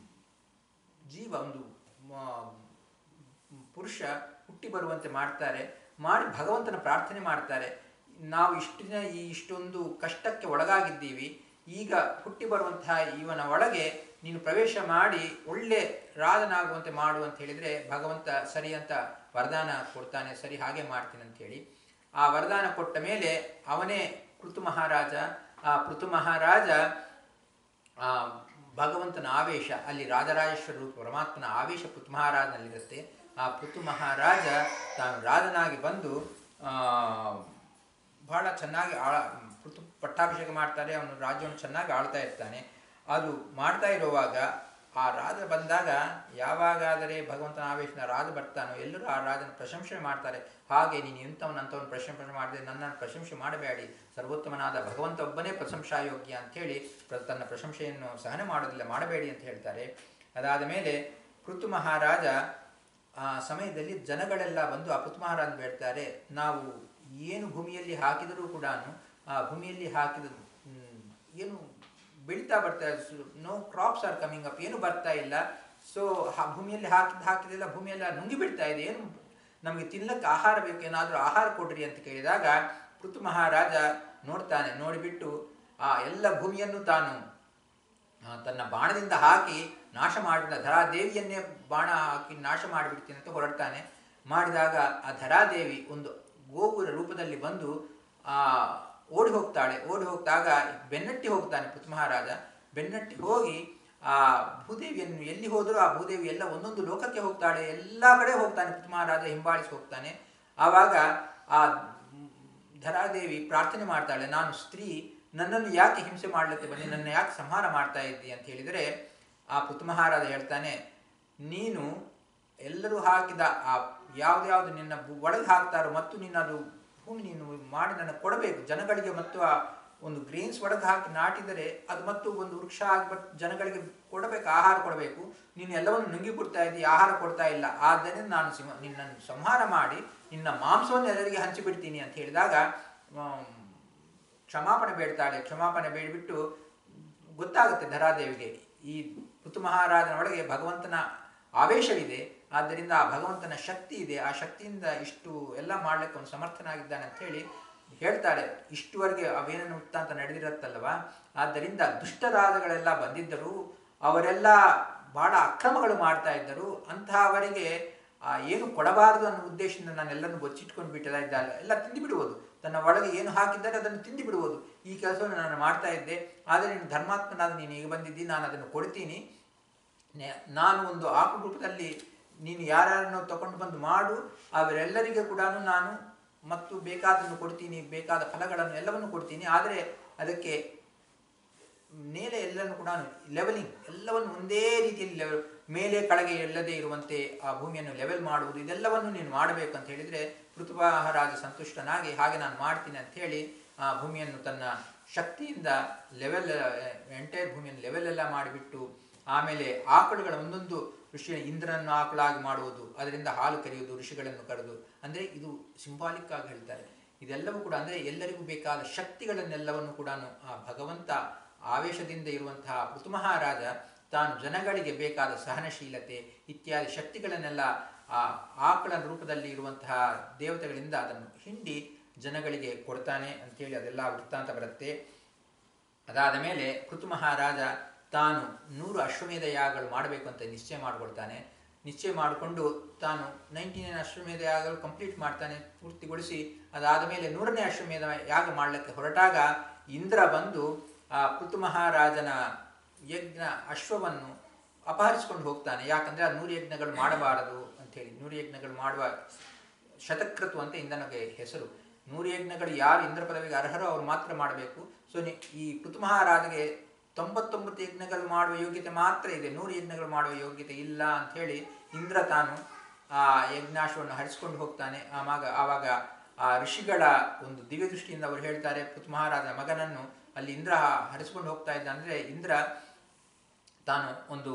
ಜೀವ ಒಂದು ಮ- ಪುರುಷ ಹುಟ್ಟಿ ಬರುವಂತೆ ಮಾಡ್ತಾರೆ ಮಾಡಿ ಭಗವಂತನ ಪ್ರಾರ್ಥನೆ ಮಾಡ್ತಾರೆ ನಾವು ಇಷ್ಟು ದಿನ ಈ ಇಷ್ಟೊಂದು ಕಷ್ಟಕ್ಕೆ ಒಳಗಾಗಿದ್ದೀವಿ ಈಗ ಹುಟ್ಟಿ ಬರುವಂತಹ ಇವನ ಒಳಗೆ ನೀನು ಪ್ರವೇಶ ಮಾಡಿ ಒಳ್ಳೆ ರಾಜನಾಗುವಂತೆ ಮಾಡು ಅಂತ ಹೇಳಿದರೆ ಭಗವಂತ ಸರಿ ಅಂತ ವರದಾನ ಕೊಡ್ತಾನೆ ಸರಿ ಹಾಗೆ ಮಾಡ್ತೀನಿ ಅಂತ ಹೇಳಿ ಆ ವರದಾನ ಕೊಟ್ಟ ಮೇಲೆ ಅವನೇ ಪೃಥು ಮಹಾರಾಜ ಆ ಪೃಥು ಮಹಾರಾಜ ಆ ಭಗವಂತನ ಆವೇಶ ಅಲ್ಲಿ ರಾಜರಾಜೇಶ್ವರ ರೂಪ ಪರಮಾತ್ಮನ ಆವೇಶ ಪೃಥು ಮಹಾರಾಜನಲ್ಲಿರುತ್ತೆ ಆ ಪೃಥು ಮಹಾರಾಜ ತಾನು ರಾಜನಾಗಿ ಬಂದು ಆ, ಬಹಳ ಚೆನ್ನಾಗಿ ಆಳ ಪೃಥು ಪಟ್ಟಾಭಿಷೇಕ ಮಾಡ್ತಾರೆ ಅವನು ರಾಜ್ಯವನ್ನು ಚೆನ್ನಾಗಿ ಆಳ್ತಾ ಇರ್ತಾನೆ ಅದು ಮಾಡ್ತಾ ಇರುವಾಗ ಆ ರಾಜ ಬಂದಾಗ ಯಾವಾಗಾದರೆ ಭಗವಂತನ ಆವೇಶನ ರಾಜ ಬರ್ತಾನೋ ಎಲ್ಲರೂ ಆ ರಾಜನ ಪ್ರಶಂಸೆ ಮಾಡ್ತಾರೆ ಹಾಗೆ ನೀನು ಇಂಥವನಂಥವನು ಪ್ರಶಂಸೆ ಮಾಡಿದೆ ನನ್ನನ್ನು ಪ್ರಶಂಸೆ ಮಾಡಬೇಡಿ ಸರ್ವೋತ್ತಮನಾದ ಭಗವಂತ ಒಬ್ಬನೇ ಪ್ರಶಂಸಾಯೋಗ್ಯ ಅಂಥೇಳಿ ಪ್ರ- ತನ್ನ ಪ್ರಶಂಸೆಯನ್ನು ಸಹನೆ ಮಾಡೋದಿಲ್ಲ ಮಾಡಬೇಡಿ ಅಂತ ಹೇಳ್ತಾರೆ ಅದಾದ ಮೇಲೆ ಪೃಥು ಮಹಾರಾಜ ಆ ಸಮಯದಲ್ಲಿ ಜನಗಳೆಲ್ಲ ಬಂದು ಆ ಪೃಥು ಮಹಾರಾಜ್ ಬೇಡ್ತಾರೆ ನಾವು ಏನು ಭೂಮಿಯಲ್ಲಿ ಹಾಕಿದರೂ ಕೂಡ ಆ ಭೂಮಿಯಲ್ಲಿ ಹಾಕಿದ ಮ್, ಏನು ಬೆಳೀತಾ ಬರ್ತಾ no crops are coming up ಏನು ಬರ್ತಾ ಇಲ್ಲ ಸೊ ಭೂಮಿಯಲ್ಲಿ ಹಾಕಿದ ಹಾಕಿದೆಲ್ಲ ಭೂಮಿಯೆಲ್ಲ ನುಂಗಿ ಬಿಡ್ತಾ ಇದೆ ಏನು ನಮಗೆ ತಿನ್ನಕ್ಕೆ ಆಹಾರ ಬೇಕು ಏನಾದರೂ ಆಹಾರ ಕೊಡ್ರಿ ಅಂತ ಕೇಳಿದಾಗ ಪೃಥು ಮಹಾರಾಜ ನೋಡ್ತಾನೆ ನೋಡಿಬಿಟ್ಟು ಆ ಎಲ್ಲ ಭೂಮಿಯನ್ನು ತಾನು ಆ, ತನ್ನ ಬಾಣದಿಂದ ಹಾಕಿ ನಾಶ ಮಾಡಿದ ಧರಾದೇವಿಯನ್ನೇ ಬಾಣ ಹಾಕಿ ನಾಶ ಮಾಡಿಬಿಡ್ತೀನಿ ಅಂತ ಹೊರಡ್ತಾನೆ ಮಾಡಿದಾಗ ಆ ಧರಾದೇವಿ ಒಂದು ಗೋಪುರ ರೂಪದಲ್ಲಿ ಬಂದು ಆ ಓಡಿ ಹೋಗ್ತಾಳೆ ಓಡಿ ಹೋಗ್ದಾಗ ಬೆನ್ನಟ್ಟಿ ಹೋಗ್ತಾನೆ ಪೃಥು ಮಹಾರಾಜ ಬೆನ್ನಟ್ಟಿ ಹೋಗಿ ಆ ಭೂದೇವಿಯನ್ನು ಎಲ್ಲಿ ಹೋದರೂ ಆ ಭೂದೇವಿ ಎಲ್ಲ ಒಂದೊಂದು ಲೋಕಕ್ಕೆ ಹೋಗ್ತಾಳೆ ಎಲ್ಲ ಕಡೆ ಹೋಗ್ತಾನೆ ಪೃಥು ಮಹಾರಾಜ ಹಿಂಬಾಲಿಸಿ ಹೋಗ್ತಾನೆ ಆವಾಗ ಆ ಧರಾದೇವಿ ಪ್ರಾರ್ಥನೆ ಮಾಡ್ತಾಳೆ ನಾನು ಸ್ತ್ರೀ ನನ್ನನ್ನು ಯಾಕೆ ಹಿಂಸೆ ಮಾಡ್ಲಿಕ್ಕೆ ಬನ್ನಿ ನನ್ನ ಯಾಕೆ ಸಂಹಾರ ಮಾಡ್ತಾ ಇದ್ದಿ ಅಂತ ಹೇಳಿದರೆ ಆ ಪೃಥು ಮಹಾರಾಜ ಹೇಳ್ತಾನೆ ನೀನು ಎಲ್ಲರೂ ಹಾಕಿದ ಆ ಯಾವ್ದ್ಯಾವ್ದು ನಿನ್ನ ಬು- ಒಳಗೆ ಹಾಕ್ತಾರೋ ಮತ್ತು ನಿನ್ನ ಅದು ಭೂಮಿ ನೀನು ಮಾಡಿ ನನಗೆ ಕೊಡಬೇಕು ಜನಗಳಿಗೆ ಮತ್ತು ಆ ಒಂದು ಗ್ರೀನ್ಸ್ ಒಳಗೆ ಹಾಕಿ ನಾಟಿದರೆ ಅದು ಮತ್ತು ಒಂದು ವೃಕ್ಷ ಆಗ್ಬಿಟ್ಟು ಜನಗಳಿಗೆ ಕೊಡಬೇಕು ಆಹಾರ ಕೊಡಬೇಕು ನೀನು ಎಲ್ಲವನ್ನು ನುಂಗಿ ಬಿಡ್ತಾ ಇದ್ದಿ ಆಹಾರ ಕೊಡ್ತಾ ಇಲ್ಲ ಆದ್ದರಿಂದ ನಾನು ಸಿಂಹ ನಿನ್ನನ್ನು ಸಂಹಾರ ಮಾಡಿ ನಿನ್ನ ಮಾಂಸವನ್ನು ಎಲ್ಲರಿಗೆ ಹಂಚಿಬಿಡ್ತೀನಿ ಅಂತ ಹೇಳಿದಾಗ ಆಮ್, ಕ್ಷಮಾಪಣೆ ಬೇಡ್ತಾಳೆ ಕ್ಷಮಾಪಣೆ ಬೇಡಿಬಿಟ್ಟು ಗೊತ್ತಾಗುತ್ತೆ ಧರಾದೇವಿಗೆ ಈ ಪೃಥು ಮಹಾರಾಜನ ಒಳಗೆ ಭಗವಂತನ ಆವೇಶವಿದೆ ಆದ್ದರಿಂದ ಆ ಭಗವಂತನ ಶಕ್ತಿ ಇದೆ ಆ ಶಕ್ತಿಯಿಂದ ಇಷ್ಟು ಎಲ್ಲ ಮಾಡ್ಲಿಕ್ಕೆ ಅವನು ಸಮರ್ಥನಾಗಿದ್ದಾನೆ ಅಂತ ಹೇಳಿ ಹೇಳ್ತಾರೆ ಇಷ್ಟುವರೆಗೆ ಅವೇನನ್ನು ವೃತ್ತಾಂತ ನಡೆದಿರತ್ತಲ್ವ ಆದ್ದರಿಂದ ದುಷ್ಟರಾಜಗಳೆಲ್ಲ ಬಂದಿದ್ದರು ಅವರೆಲ್ಲ ಬಹಳ ಅಕ್ರಮಗಳು ಮಾಡ್ತಾ ಇದ್ದರು ಅಂತಹವರಿಗೆ ಆ ಏನು ಕೊಡಬಾರದು ಅನ್ನೋ ಉದ್ದೇಶದಿಂದ ನಾನೆಲ್ಲರನ್ನು ಬಚ್ಚಿಟ್ಕೊಂಡು ಬಿಟ್ಟದ ಇದ್ದಲ್ಲ ಎಲ್ಲ ತಿಂದು ಬಿಡುವುದು ತನ್ನ ಒಳಗೆ ಏನು ಹಾಕಿದ್ದಾರೆ ಅದನ್ನು ತಿಂದು ಬಿಡುವುದು ಈ ಕೆಲಸವನ್ನು ನಾನು ಮಾಡ್ತಾ ಇದ್ದೆ ಆದರೆ ನೀನು ಧರ್ಮಾತ್ಮನಾದ ನೀನು ಈಗ ಬಂದಿದ್ದಿ ನಾನು ಅದನ್ನು ಕೊಡ್ತೀನಿ ನೆ- ನಾನು ಒಂದು ಆಕಳು ರೂಪದಲ್ಲಿ ನೀನು ಯಾರ್ಯಾರನ್ನು ತಗೊಂಡು ಬಂದು ಮಾಡು ಅವರೆಲ್ಲರಿಗೆ ಕೂಡ ನಾನು ಮತ್ತು ಬೇಕಾದನ್ನು ಕೊಡ್ತೀನಿ ಬೇಕಾದ ಫಲಗಳನ್ನು ಎಲ್ಲವನ್ನು ಕೊಡ್ತೀನಿ ಆದರೆ ಅದಕ್ಕೆ ಮೇಲೆ ಎಲ್ಲವನ್ನು ಕೂಡ ಲೆವೆಲಿಂಗ್ ಎಲ್ಲವನ್ನು ಒಂದೇ ರೀತಿಯಲ್ಲಿ ಲೆವೆಲ್ ಮೇಲೆ ಕೆಳಗೆ ಎಲ್ಲದೇ ಇರುವಂತೆ ಆ ಭೂಮಿಯನ್ನು ಲೆವೆಲ್ ಮಾಡುವುದು ಇದೆಲ್ಲವನ್ನು ನೀನು ಮಾಡಬೇಕು ಅಂತ ಹೇಳಿದರೆ ಪೃಥುವಾಹರಾಜ ಸಂತುಷ್ಟನಾಗಿ ಹಾಗೆ ನಾನು ಮಾಡ್ತೀನಿ ಅಂತ ಹೇಳಿ ಆ ಭೂಮಿಯನ್ನು ತನ್ನ ಶಕ್ತಿಯಿಂದ ಲೆವೆಲ್ ಎಂಟೈರ್ ಭೂಮಿಯನ್ನು ಲೆವೆಲ್ ಎಲ್ಲ ಮಾಡಿಬಿಟ್ಟು ಆಮೇಲೆ ಆಕಳುಗಳ ಒಂದೊಂದು ಋಷಿ ಇಂದ್ರನನ್ನು ಆಕಳಾಗಿ ಮಾಡುವುದು ಅದರಿಂದ ಹಾಲು ಕರೆಯುವುದು ಋಷಿಗಳನ್ನು ಕರೆದು ಅಂದರೆ ಇದು ಸಿಂಬಾಲಿಕ್ ಆಗಿ ಹೇಳ್ತಾರೆ ಇದೆಲ್ಲವೂ ಕೂಡ ಅಂದರೆ ಎಲ್ಲರಿಗೂ ಬೇಕಾದ ಶಕ್ತಿಗಳನ್ನೆಲ್ಲವನ್ನು ಕೂಡ ಆ ಭಗವಂತ ಆವೇಶದಿಂದ ಇರುವಂತಹ ಪೃಥುಮಹಾರಾಜ ತಾನು ಜನಗಳಿಗೆ ಬೇಕಾದ ಸಹನಶೀಲತೆ ಇತ್ಯಾದಿ ಶಕ್ತಿಗಳನ್ನೆಲ್ಲ ಆ ಆಕಳ ರೂಪದಲ್ಲಿ ಇರುವಂತಹ ದೇವತೆಗಳಿಂದ ಅದನ್ನು ಹಿಂಡಿ ಜನಗಳಿಗೆ ಕೊಡ್ತಾನೆ ಅಂತೇಳಿ ಅದೆಲ್ಲ ವೃತ್ತಾಂತ ಬರುತ್ತೆ ಅದಾದ ಮೇಲೆ ಪೃಥು ಮಹಾರಾಜ ತಾನು ನೂರು ಅಶ್ವಮೇಧ ಯಾಗಗಳು ಮಾಡಬೇಕು ಅಂತ ನಿಶ್ಚಯ ಮಾಡಿಕೊಳ್ತಾನೆ ನಿಶ್ಚಯ ಮಾಡಿಕೊಂಡು ತಾನು ನೈಂಟಿ ನೈನ್ ಅಶ್ವಮೇಧ ಯಾಗಗಳು ಕಂಪ್ಲೀಟ್ ಮಾಡ್ತಾನೆ ಪೂರ್ತಿಗೊಳಿಸಿ ಅದಾದ ಮೇಲೆ ನೂರನೇ ಅಶ್ವಮೇಧ ಯಾಗ ಮಾಡಲಿಕ್ಕೆ ಹೊರಟಾಗ ಇಂದ್ರ ಬಂದು ಆ ಪೃಥು ಮಹಾರಾಜನ ಯಜ್ಞ ಅಶ್ವವನ್ನು ಅಪಹರಿಸಿಕೊಂಡು ಹೋಗ್ತಾನೆ ಯಾಕಂದ್ರೆ ಆ ನೂರು ಯಜ್ಞಗಳು ಮಾಡಬಾರದು ಅಂತೇಳಿ ನೂರು ಯಜ್ಞಗಳು ಮಾಡುವ ಶತಕೃತು ಅಂತ ಇಂದ್ರನಿಗೆ ಹೆಸರು ನೂರು ಯಜ್ಞಗಳು ಯಾರು ಇಂದ್ರ ಪದವಿಗೆ ಅರ್ಹರೋ ಅವ್ರು ಮಾತ್ರ ಮಾಡಬೇಕು ಸೊ ಈ ಪೃಥು ಮಹಾರಾಜಗೆ ತೊಂಬತ್ತೊಂಬತ್ತು ಯಜ್ಞಗಳು ಮಾಡುವ ಯೋಗ್ಯತೆ ಮಾತ್ರ ಇದೆ ನೂರು ಯಜ್ಞಗಳು ಮಾಡುವ ಯೋಗ್ಯತೆ ಇಲ್ಲ ಅಂತ ಹೇಳಿ ಇಂದ್ರ ತಾನು ಆ ಯಜ್ಞಾಶ್ವವನ್ನು ಹರಿಸ್ಕೊಂಡು ಹೋಗ್ತಾನೆ ಆವಾಗ ಆವಾಗ ಆ ಋಷಿಗಳ ಒಂದು ದಿವ್ಯ ದೃಷ್ಟಿಯಿಂದ ಅವರು ಹೇಳ್ತಾರೆ ಪೃಥು ಮಹಾರಾಜ ಮಗನನ್ನು ಅಲ್ಲಿ ಇಂದ್ರ ಹರಿಸ್ಕೊಂಡು ಹೋಗ್ತಾ ಇದ್ದ ಅಂದ್ರೆ ಇಂದ್ರ ತಾನು ಒಂದು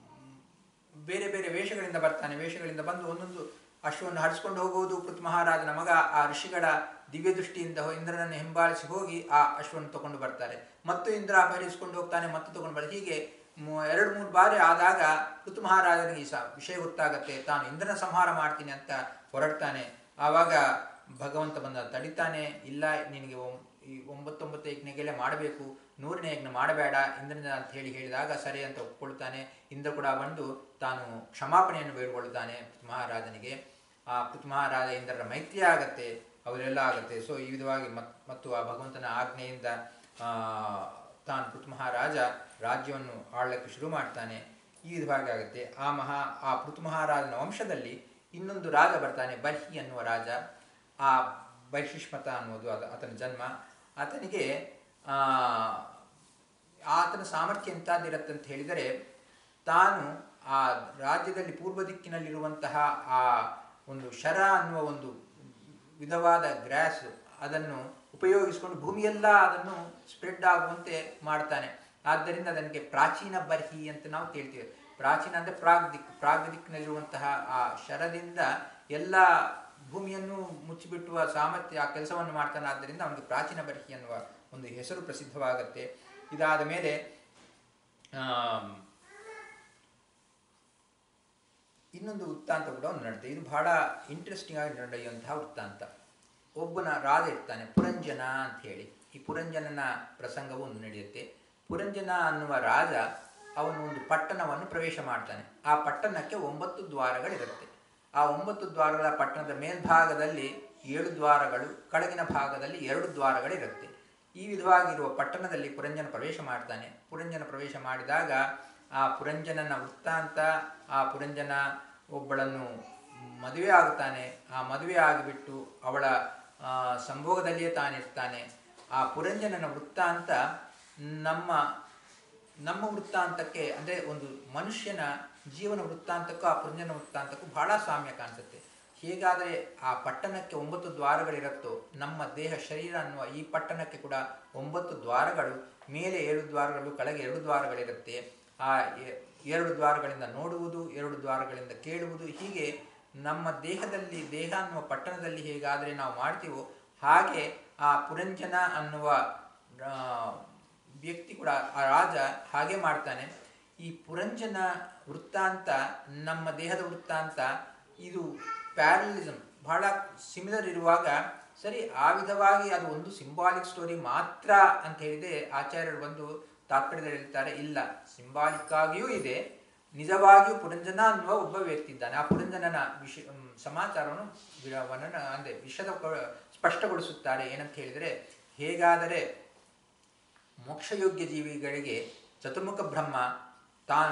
ಬೇರೆ ಬೇರೆ ವೇಷಗಳಿಂದ ಬರ್ತಾನೆ ವೇಷಗಳಿಂದ ಬಂದು ಒಂದೊಂದು ಅಶ್ವವನ್ನು ಹರಿಸ್ಕೊಂಡು ಹೋಗುವುದು ಪೃಥು ಮಹಾರಾಜನ ಮಗ ಆ ಋಷಿಗಳ ದಿವ್ಯ ದೃಷ್ಟಿಯಿಂದ ಹೋ- ಇಂದ್ರನನ್ನು ಹಿಂಬಾಲಿಸಿ ಹೋಗಿ ಆ ಅಶ್ವವನ್ನು ತಗೊಂಡು ಬರ್ತಾರೆ ಮತ್ತು ಇಂದ್ರ ಅಪಹರಿಸಿಕೊಂಡು ಹೋಗ್ತಾನೆ ಮತ್ತು ತಗೊಂಡು ಬರ್ತಾರೆ ಹೀಗೆ ಮೂ- ಎರಡು ಮೂರು ಬಾರಿ ಆದಾಗ ಪೃಥು ಮಹಾರಾಜನಿಗೆ ಈ ಸ ವಿಷಯ ಗೊತ್ತಾಗತ್ತೆ ತಾನು ಇಂದ್ರನ ಸಂಹಾರ ಮಾಡ್ತೀನಿ ಅಂತ ಹೊರಡ್ತಾನೆ ಆವಾಗ ಭಗವಂತ ಬಂದ ತಡಿತಾನೆ ಇಲ್ಲ ನಿನಗೆ ಒಂ- ಈ ಒಂಬತ್ತೊಂಬತ್ತು ಯಜ್ಞಗೆಲ್ಲ ಮಾಡಬೇಕು ನೂರನೇ ಯಜ್ಞ ಮಾಡಬೇಡ ಇಂದ್ರನ ಅಂತ ಹೇಳಿ ಹೇಳಿದಾಗ ಸರಿ ಅಂತ ಒಪ್ಕೊಳ್ತಾನೆ ಇಂದ್ರ ಕೂಡ ಬಂದು ತಾನು ಕ್ಷಮಾಪಣೆಯನ್ನು ಬೇಡಿಕೊಳ್ತಾನೆ ಮಹಾರಾಜನಿಗೆ ಆ ಪೃಥು ಮಹಾರಾಜ ಇಂದ್ರರ ಮೈತ್ರಿ ಆಗತ್ತೆ ಅವರೆಲ್ಲ ಆಗುತ್ತೆ ಸೊ ಈ ವಿಧವಾಗಿ ಮತ್ ಮತ್ತು ಆ ಭಗವಂತನ ಆಜ್ಞೆಯಿಂದ ಆ, ತಾನು ಪೃಥು ಮಹಾರಾಜ ರಾಜ್ಯವನ್ನು ಆಳಲಿಕ್ಕೆ ಶುರು ಮಾಡ್ತಾನೆ ಈ ವಿಧವಾಗಿ ಆಗುತ್ತೆ ಆ ಮಹಾ ಆ ಪೃಥು ಮಹಾರಾಜನ ವಂಶದಲ್ಲಿ ಇನ್ನೊಂದು ರಾಜ ಬರ್ತಾನೆ ಬರ್ಹಿ ಅನ್ನುವ ರಾಜ ಆ ಬೈಶಿಷ್ಮತ ಅನ್ನೋದು ಅದು ಆತನ ಜನ್ಮ ಆತನಿಗೆ ಆ, ಆತನ ಸಾಮರ್ಥ್ಯ ಎಂತಾದಿರತ್ತೆ ಅಂತ ಹೇಳಿದರೆ ತಾನು ಆ ರಾಜ್ಯದಲ್ಲಿ ಪೂರ್ವ ದಿಕ್ಕಿನಲ್ಲಿರುವಂತಹ ಆ ಒಂದು ಶರ ಅನ್ನುವ ಒಂದು ವಿಧವಾದ ಗ್ರಾಸ್ ಅದನ್ನು ಉಪಯೋಗಿಸಿಕೊಂಡು ಭೂಮಿಯೆಲ್ಲ ಅದನ್ನು ಸ್ಪ್ರೆಡ್ ಆಗುವಂತೆ ಮಾಡ್ತಾನೆ ಆದ್ದರಿಂದ ಅದಕ್ಕೆ ಪ್ರಾಚೀನ ಬರ್ಹಿ ಅಂತ ನಾವು ಕೇಳ್ತೀವಿ ಪ್ರಾಚೀನ ಅಂದರೆ ಪ್ರಾಗ್ ದಿಕ್ ಪ್ರಾಗ್ ದಿಕ್ಕಿನಲ್ಲಿರುವಂತಹ ಆ ಶರದಿಂದ ಎಲ್ಲ ಭೂಮಿಯನ್ನು ಮುಚ್ಚಿಬಿಟ್ಟುವ ಸಾಮರ್ಥ್ಯ ಆ ಕೆಲಸವನ್ನು ಮಾಡ್ತಾನೆ ಆದ್ದರಿಂದ ಅವನಿಗೆ ಪ್ರಾಚೀನ ಬರ್ಹಿ ಅನ್ನುವ ಒಂದು ಹೆಸರು ಪ್ರಸಿದ್ಧವಾಗತ್ತೆ ಇದಾದ ಮೇಲೆ ಆಮ್, ಇನ್ನೊಂದು ವೃತ್ತಾಂತ ಕೂಡ ಒಂದು ನಡೆಯುತ್ತೆ ಇದು ಬಹಳ ಇಂಟ್ರೆಸ್ಟಿಂಗ್ ಆಗಿ ನಡೆಯುವಂತಹ ವೃತ್ತಾಂತ ಒಬ್ಬನ ರಾಜ ಇರ್ತಾನೆ ಪುರಂಜನ ಅಂತ ಹೇಳಿ ಈ ಪುರಂಜನನ ಪ್ರಸಂಗವು ಒಂದು ನಡೆಯುತ್ತೆ ಪುರಂಜನ ಅನ್ನುವ ರಾಜ ಅವನು ಒಂದು ಪಟ್ಟಣವನ್ನು ಪ್ರವೇಶ ಮಾಡ್ತಾನೆ ಆ ಪಟ್ಟಣಕ್ಕೆ ಒಂಬತ್ತು ದ್ವಾರಗಳಿರುತ್ತೆ ಆ ಒಂಬತ್ತು ದ್ವಾರಗಳ ಪಟ್ಟಣದ ಮೇಲ್ಭಾಗದಲ್ಲಿ ಏಳು ದ್ವಾರಗಳು ಕೆಳಗಿನ ಭಾಗದಲ್ಲಿ ಎರಡು ದ್ವಾರಗಳಿರುತ್ತೆ ಈ ವಿಧವಾಗಿರುವ ಪಟ್ಟಣದಲ್ಲಿ ಪುರಂಜನ ಪ್ರವೇಶ ಮಾಡ್ತಾನೆ ಪುರಂಜನ ಪ್ರವೇಶ ಮಾಡಿದಾಗ ಆ ಪುರಂಜನನ ವೃತ್ತಾಂತ ಆ ಪುರಂಜನ ಒಬ್ಬಳನ್ನು ಮದುವೆ ಆಗುತ್ತಾನೆ ಆ ಮದುವೆ ಆಗಿಬಿಟ್ಟು ಅವಳ ಆ, ಸಂಭೋಗದಲ್ಲಿಯೇ ತಾನಿರ್ತಾನೆ ಆ ಪುರಂಜನನ ವೃತ್ತಾಂತ ನಮ್ಮ ನಮ್ಮ ವೃತ್ತಾಂತಕ್ಕೆ ಅಂದರೆ ಒಂದು ಮನುಷ್ಯನ ಜೀವನ ವೃತ್ತಾಂತಕ್ಕೂ ಆ ಪುರಂಜನ ವೃತ್ತಾಂತಕ್ಕೂ ಬಹಳ ಸಾಮ್ಯ ಕಾಣಿಸುತ್ತೆ ಹೇಗಾದರೆ ಆ ಪಟ್ಟಣಕ್ಕೆ ಒಂಬತ್ತು ದ್ವಾರಗಳಿರುತ್ತೋ ನಮ್ಮ ದೇಹ ಶರೀರ ಅನ್ನುವ ಈ ಪಟ್ಟಣಕ್ಕೆ ಕೂಡ ಒಂಬತ್ತು ದ್ವಾರಗಳು ಮೇಲೆ ಏಳು ದ್ವಾರಗಳು ಕೆಳಗೆ ಎರಡು ದ್ವಾರಗಳಿರುತ್ತೆ ಆ ಎ- ಎರಡು ದ್ವಾರಗಳಿಂದ ನೋಡುವುದು ಎರಡು ದ್ವಾರಗಳಿಂದ ಕೇಳುವುದು ಹೀಗೆ ನಮ್ಮ ದೇಹದಲ್ಲಿ ದೇಹ ಅನ್ನುವ ಪಟ್ಟಣದಲ್ಲಿ ಹೇಗಾದರೆ ನಾವು ಮಾಡ್ತೀವೋ ಹಾಗೆ ಆ ಪುರಂಜನ ಅನ್ನುವ ಆ, ವ್ಯಕ್ತಿ ಕೂಡ ಆ ರಾಜ ಹಾಗೆ ಮಾಡ್ತಾನೆ ಈ ಪುರಂಜನ ವೃತ್ತಾಂತ ನಮ್ಮ ದೇಹದ ವೃತ್ತಾಂತ ಇದು ಪ್ಯಾರಲಿಸಮ್ ಬಹಳ ಸಿಮಿಲರ್ ಇರುವಾಗ ಸರಿ ಆ ವಿಧವಾಗಿ ಅದು ಒಂದು ಸಿಂಬಾಲಿಕ್ ಸ್ಟೋರಿ ಮಾತ್ರ ಅಂತ ಹೇಳಿದೆ ಆಚಾರ್ಯರು ಬಂದು ತಾತ್ಪರ್ಯದಲ್ಲಿ ಹೇಳ್ತಾರೆ ಇಲ್ಲ ಸಿಂಬಾಲಿಕ್ ಆಗಿಯೂ ಇದೆ ನಿಜವಾಗಿಯೂ ಪುರಂಜನ ಅನ್ನುವ ಒಬ್ಬ ವ್ಯಕ್ತಿ ಇದ್ದಾನೆ ಆ ಪುರಂಜನನ ವಿಷ ಮ್, ಸಮಾಚಾರವನ್ನು ವಿ- ವರ್ಣನ ಅಂದರೆ ವಿಷದ ಸ್ಪಷ್ಟಗೊಳಿಸುತ್ತಾರೆ ಏನಂತ ಹೇಳಿದರೆ ಹೇಗಾದರೆ ಮೋಕ್ಷಯೋಗ್ಯ ಜೀವಿಗಳಿಗೆ ಚತುರ್ಮುಖ ಬ್ರಹ್ಮ ತಾನು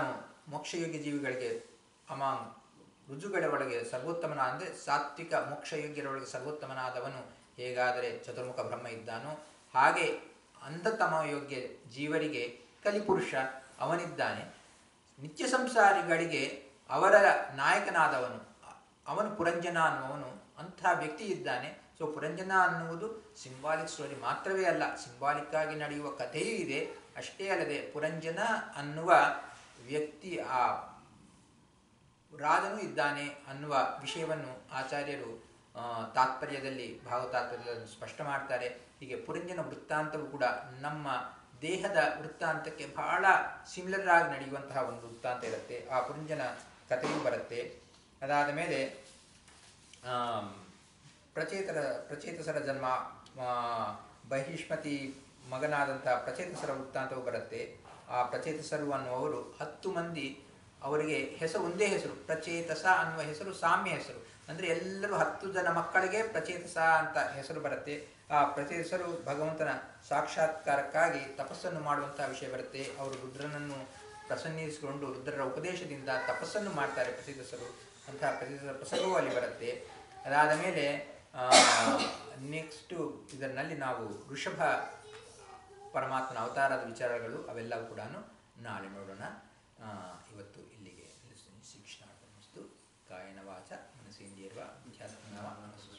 ಮೋಕ್ಷಯೋಗ್ಯ ಜೀವಿಗಳಿಗೆ ಅಮಾಂಗ್ ರುಜುಗಳ ಒಳಗೆ ಸರ್ವೋತ್ತಮನ ಅಂದರೆ ಸಾತ್ವಿಕ ಮೋಕ್ಷಯೋಗ್ಯರ ಒಳಗೆ ಸರ್ವೋತ್ತಮನಾದವನು ಹೇಗಾದರೆ ಚತುರ್ಮುಖ ಬ್ರಹ್ಮ ಇದ್ದಾನೋ ಹಾಗೆ ಅಂಧತಮ ಯೋಗ್ಯ ಜೀವರಿಗೆ ಕಲಿಪುರುಷ ಅವನಿದ್ದಾನೆ ನಿತ್ಯ ಸಂಸಾರಿಗಳಿಗೆ ಅವರ ನಾಯಕನಾದವನು ಅವನು ಪುರಂಜನ ಅನ್ನುವನು ಅಂಥ ವ್ಯಕ್ತಿ ಇದ್ದಾನೆ ಸೊ ಪುರಂಜನ ಅನ್ನುವುದು ಸಿಂಬಾಲಿಕ್ ಸ್ಟೋರಿ ಮಾತ್ರವೇ ಅಲ್ಲ ಸಿಂಬಾಲಿಕ್ ಆಗಿ ನಡೆಯುವ ಕಥೆಯೂ ಇದೆ ಅಷ್ಟೇ ಅಲ್ಲದೆ ಪುರಂಜನ ಅನ್ನುವ ವ್ಯಕ್ತಿ ಆ ರಾಜನು ಇದ್ದಾನೆ ಅನ್ನುವ ವಿಷಯವನ್ನು ಆಚಾರ್ಯರು ಆ, ತಾತ್ಪರ್ಯದಲ್ಲಿ ಭಾವತಾತ್ಪರ್ಯದಲ್ಲಿ ಸ್ಪಷ್ಟ ಮಾಡ್ತಾರೆ ಹೀಗೆ ಪುರಂಜನ ವೃತ್ತಾಂತವು ಕೂಡ ನಮ್ಮ ದೇಹದ ವೃತ್ತಾಂತಕ್ಕೆ ಬಹಳ ಸಿಮಿಲರ್ ಆಗಿ ನಡೆಯುವಂತಹ ಒಂದು ವೃತ್ತಾಂತ ಇರುತ್ತೆ ಆ ಪುರಂಜನ ಕಥೆಯೂ ಬರುತ್ತೆ ಅದಾದ ಮೇಲೆ ಆಮ್, ಪ್ರಚೇತರ ಪ್ರಚೇತಸರ ಜನ್ಮ ಆ, ಬಹಿಷ್ಮತಿ ಮಗನಾದಂತಹ ಪ್ರಚೇತಸರ ವೃತ್ತಾಂತವು ಬರುತ್ತೆ ಆ ಪ್ರಚೇತಸರು ಅನ್ನುವರು ಹತ್ತು ಮಂದಿ ಅವರಿಗೆ ಹೆಸರು ಒಂದೇ ಹೆಸರು ಪ್ರಚೇತಸ ಅನ್ನುವ ಹೆಸರು ಸಾಮ್ಯ ಹೆಸರು ಅಂದರೆ ಎಲ್ಲರೂ ಹತ್ತು ಜನ ಮಕ್ಕಳಿಗೆ ಪ್ರಚೇತಸ ಅಂತ ಹೆಸರು ಬರುತ್ತೆ ಆ ಪ್ರಚೇತಸರು ಭಗವಂತನ ಸಾಕ್ಷಾತ್ಕಾರಕ್ಕಾಗಿ ತಪಸ್ಸನ್ನು ಮಾಡುವಂತಹ ವಿಷಯ ಬರುತ್ತೆ ಅವರು ರುದ್ರನನ್ನು ಪ್ರಸನ್ನಿಸಿಕೊಂಡು ರುದ್ರರ ಉಪದೇಶದಿಂದ ತಪಸ್ಸನ್ನು ಮಾಡ್ತಾರೆ ಪ್ರಚೇತಸರು ಅಂತಹ ಪ್ರಚೇತಸರ ಪ್ರಸಂಗವೂ ಅಲ್ಲಿ ಬರುತ್ತೆ ಅದಾದ ಮೇಲೆ ನೆಕ್ಸ್ಟು ಇದರಲ್ಲಿ ನಾವು ವೃಷಭ ಪರಮಾತ್ಮನ ಅವತಾರದ ವಿಚಾರಗಳು ಅವೆಲ್ಲವೂ ಕೂಡ ನಾಳೆ ನೋಡೋಣ ಆ, ಇವತ್ತು ಇಲ್ಲಿಗೆ ನಿಲ್ಲಿಸ್ತೀನಿ. ಶಿಕ್ಷಣ ಕಾಯನ ವಾಚ ಮನಸ್ಸೇಂದ್ರಿಯರ್ವ ಅಧ್ಯಾತ್ಮನ ಮನಸ್ಸು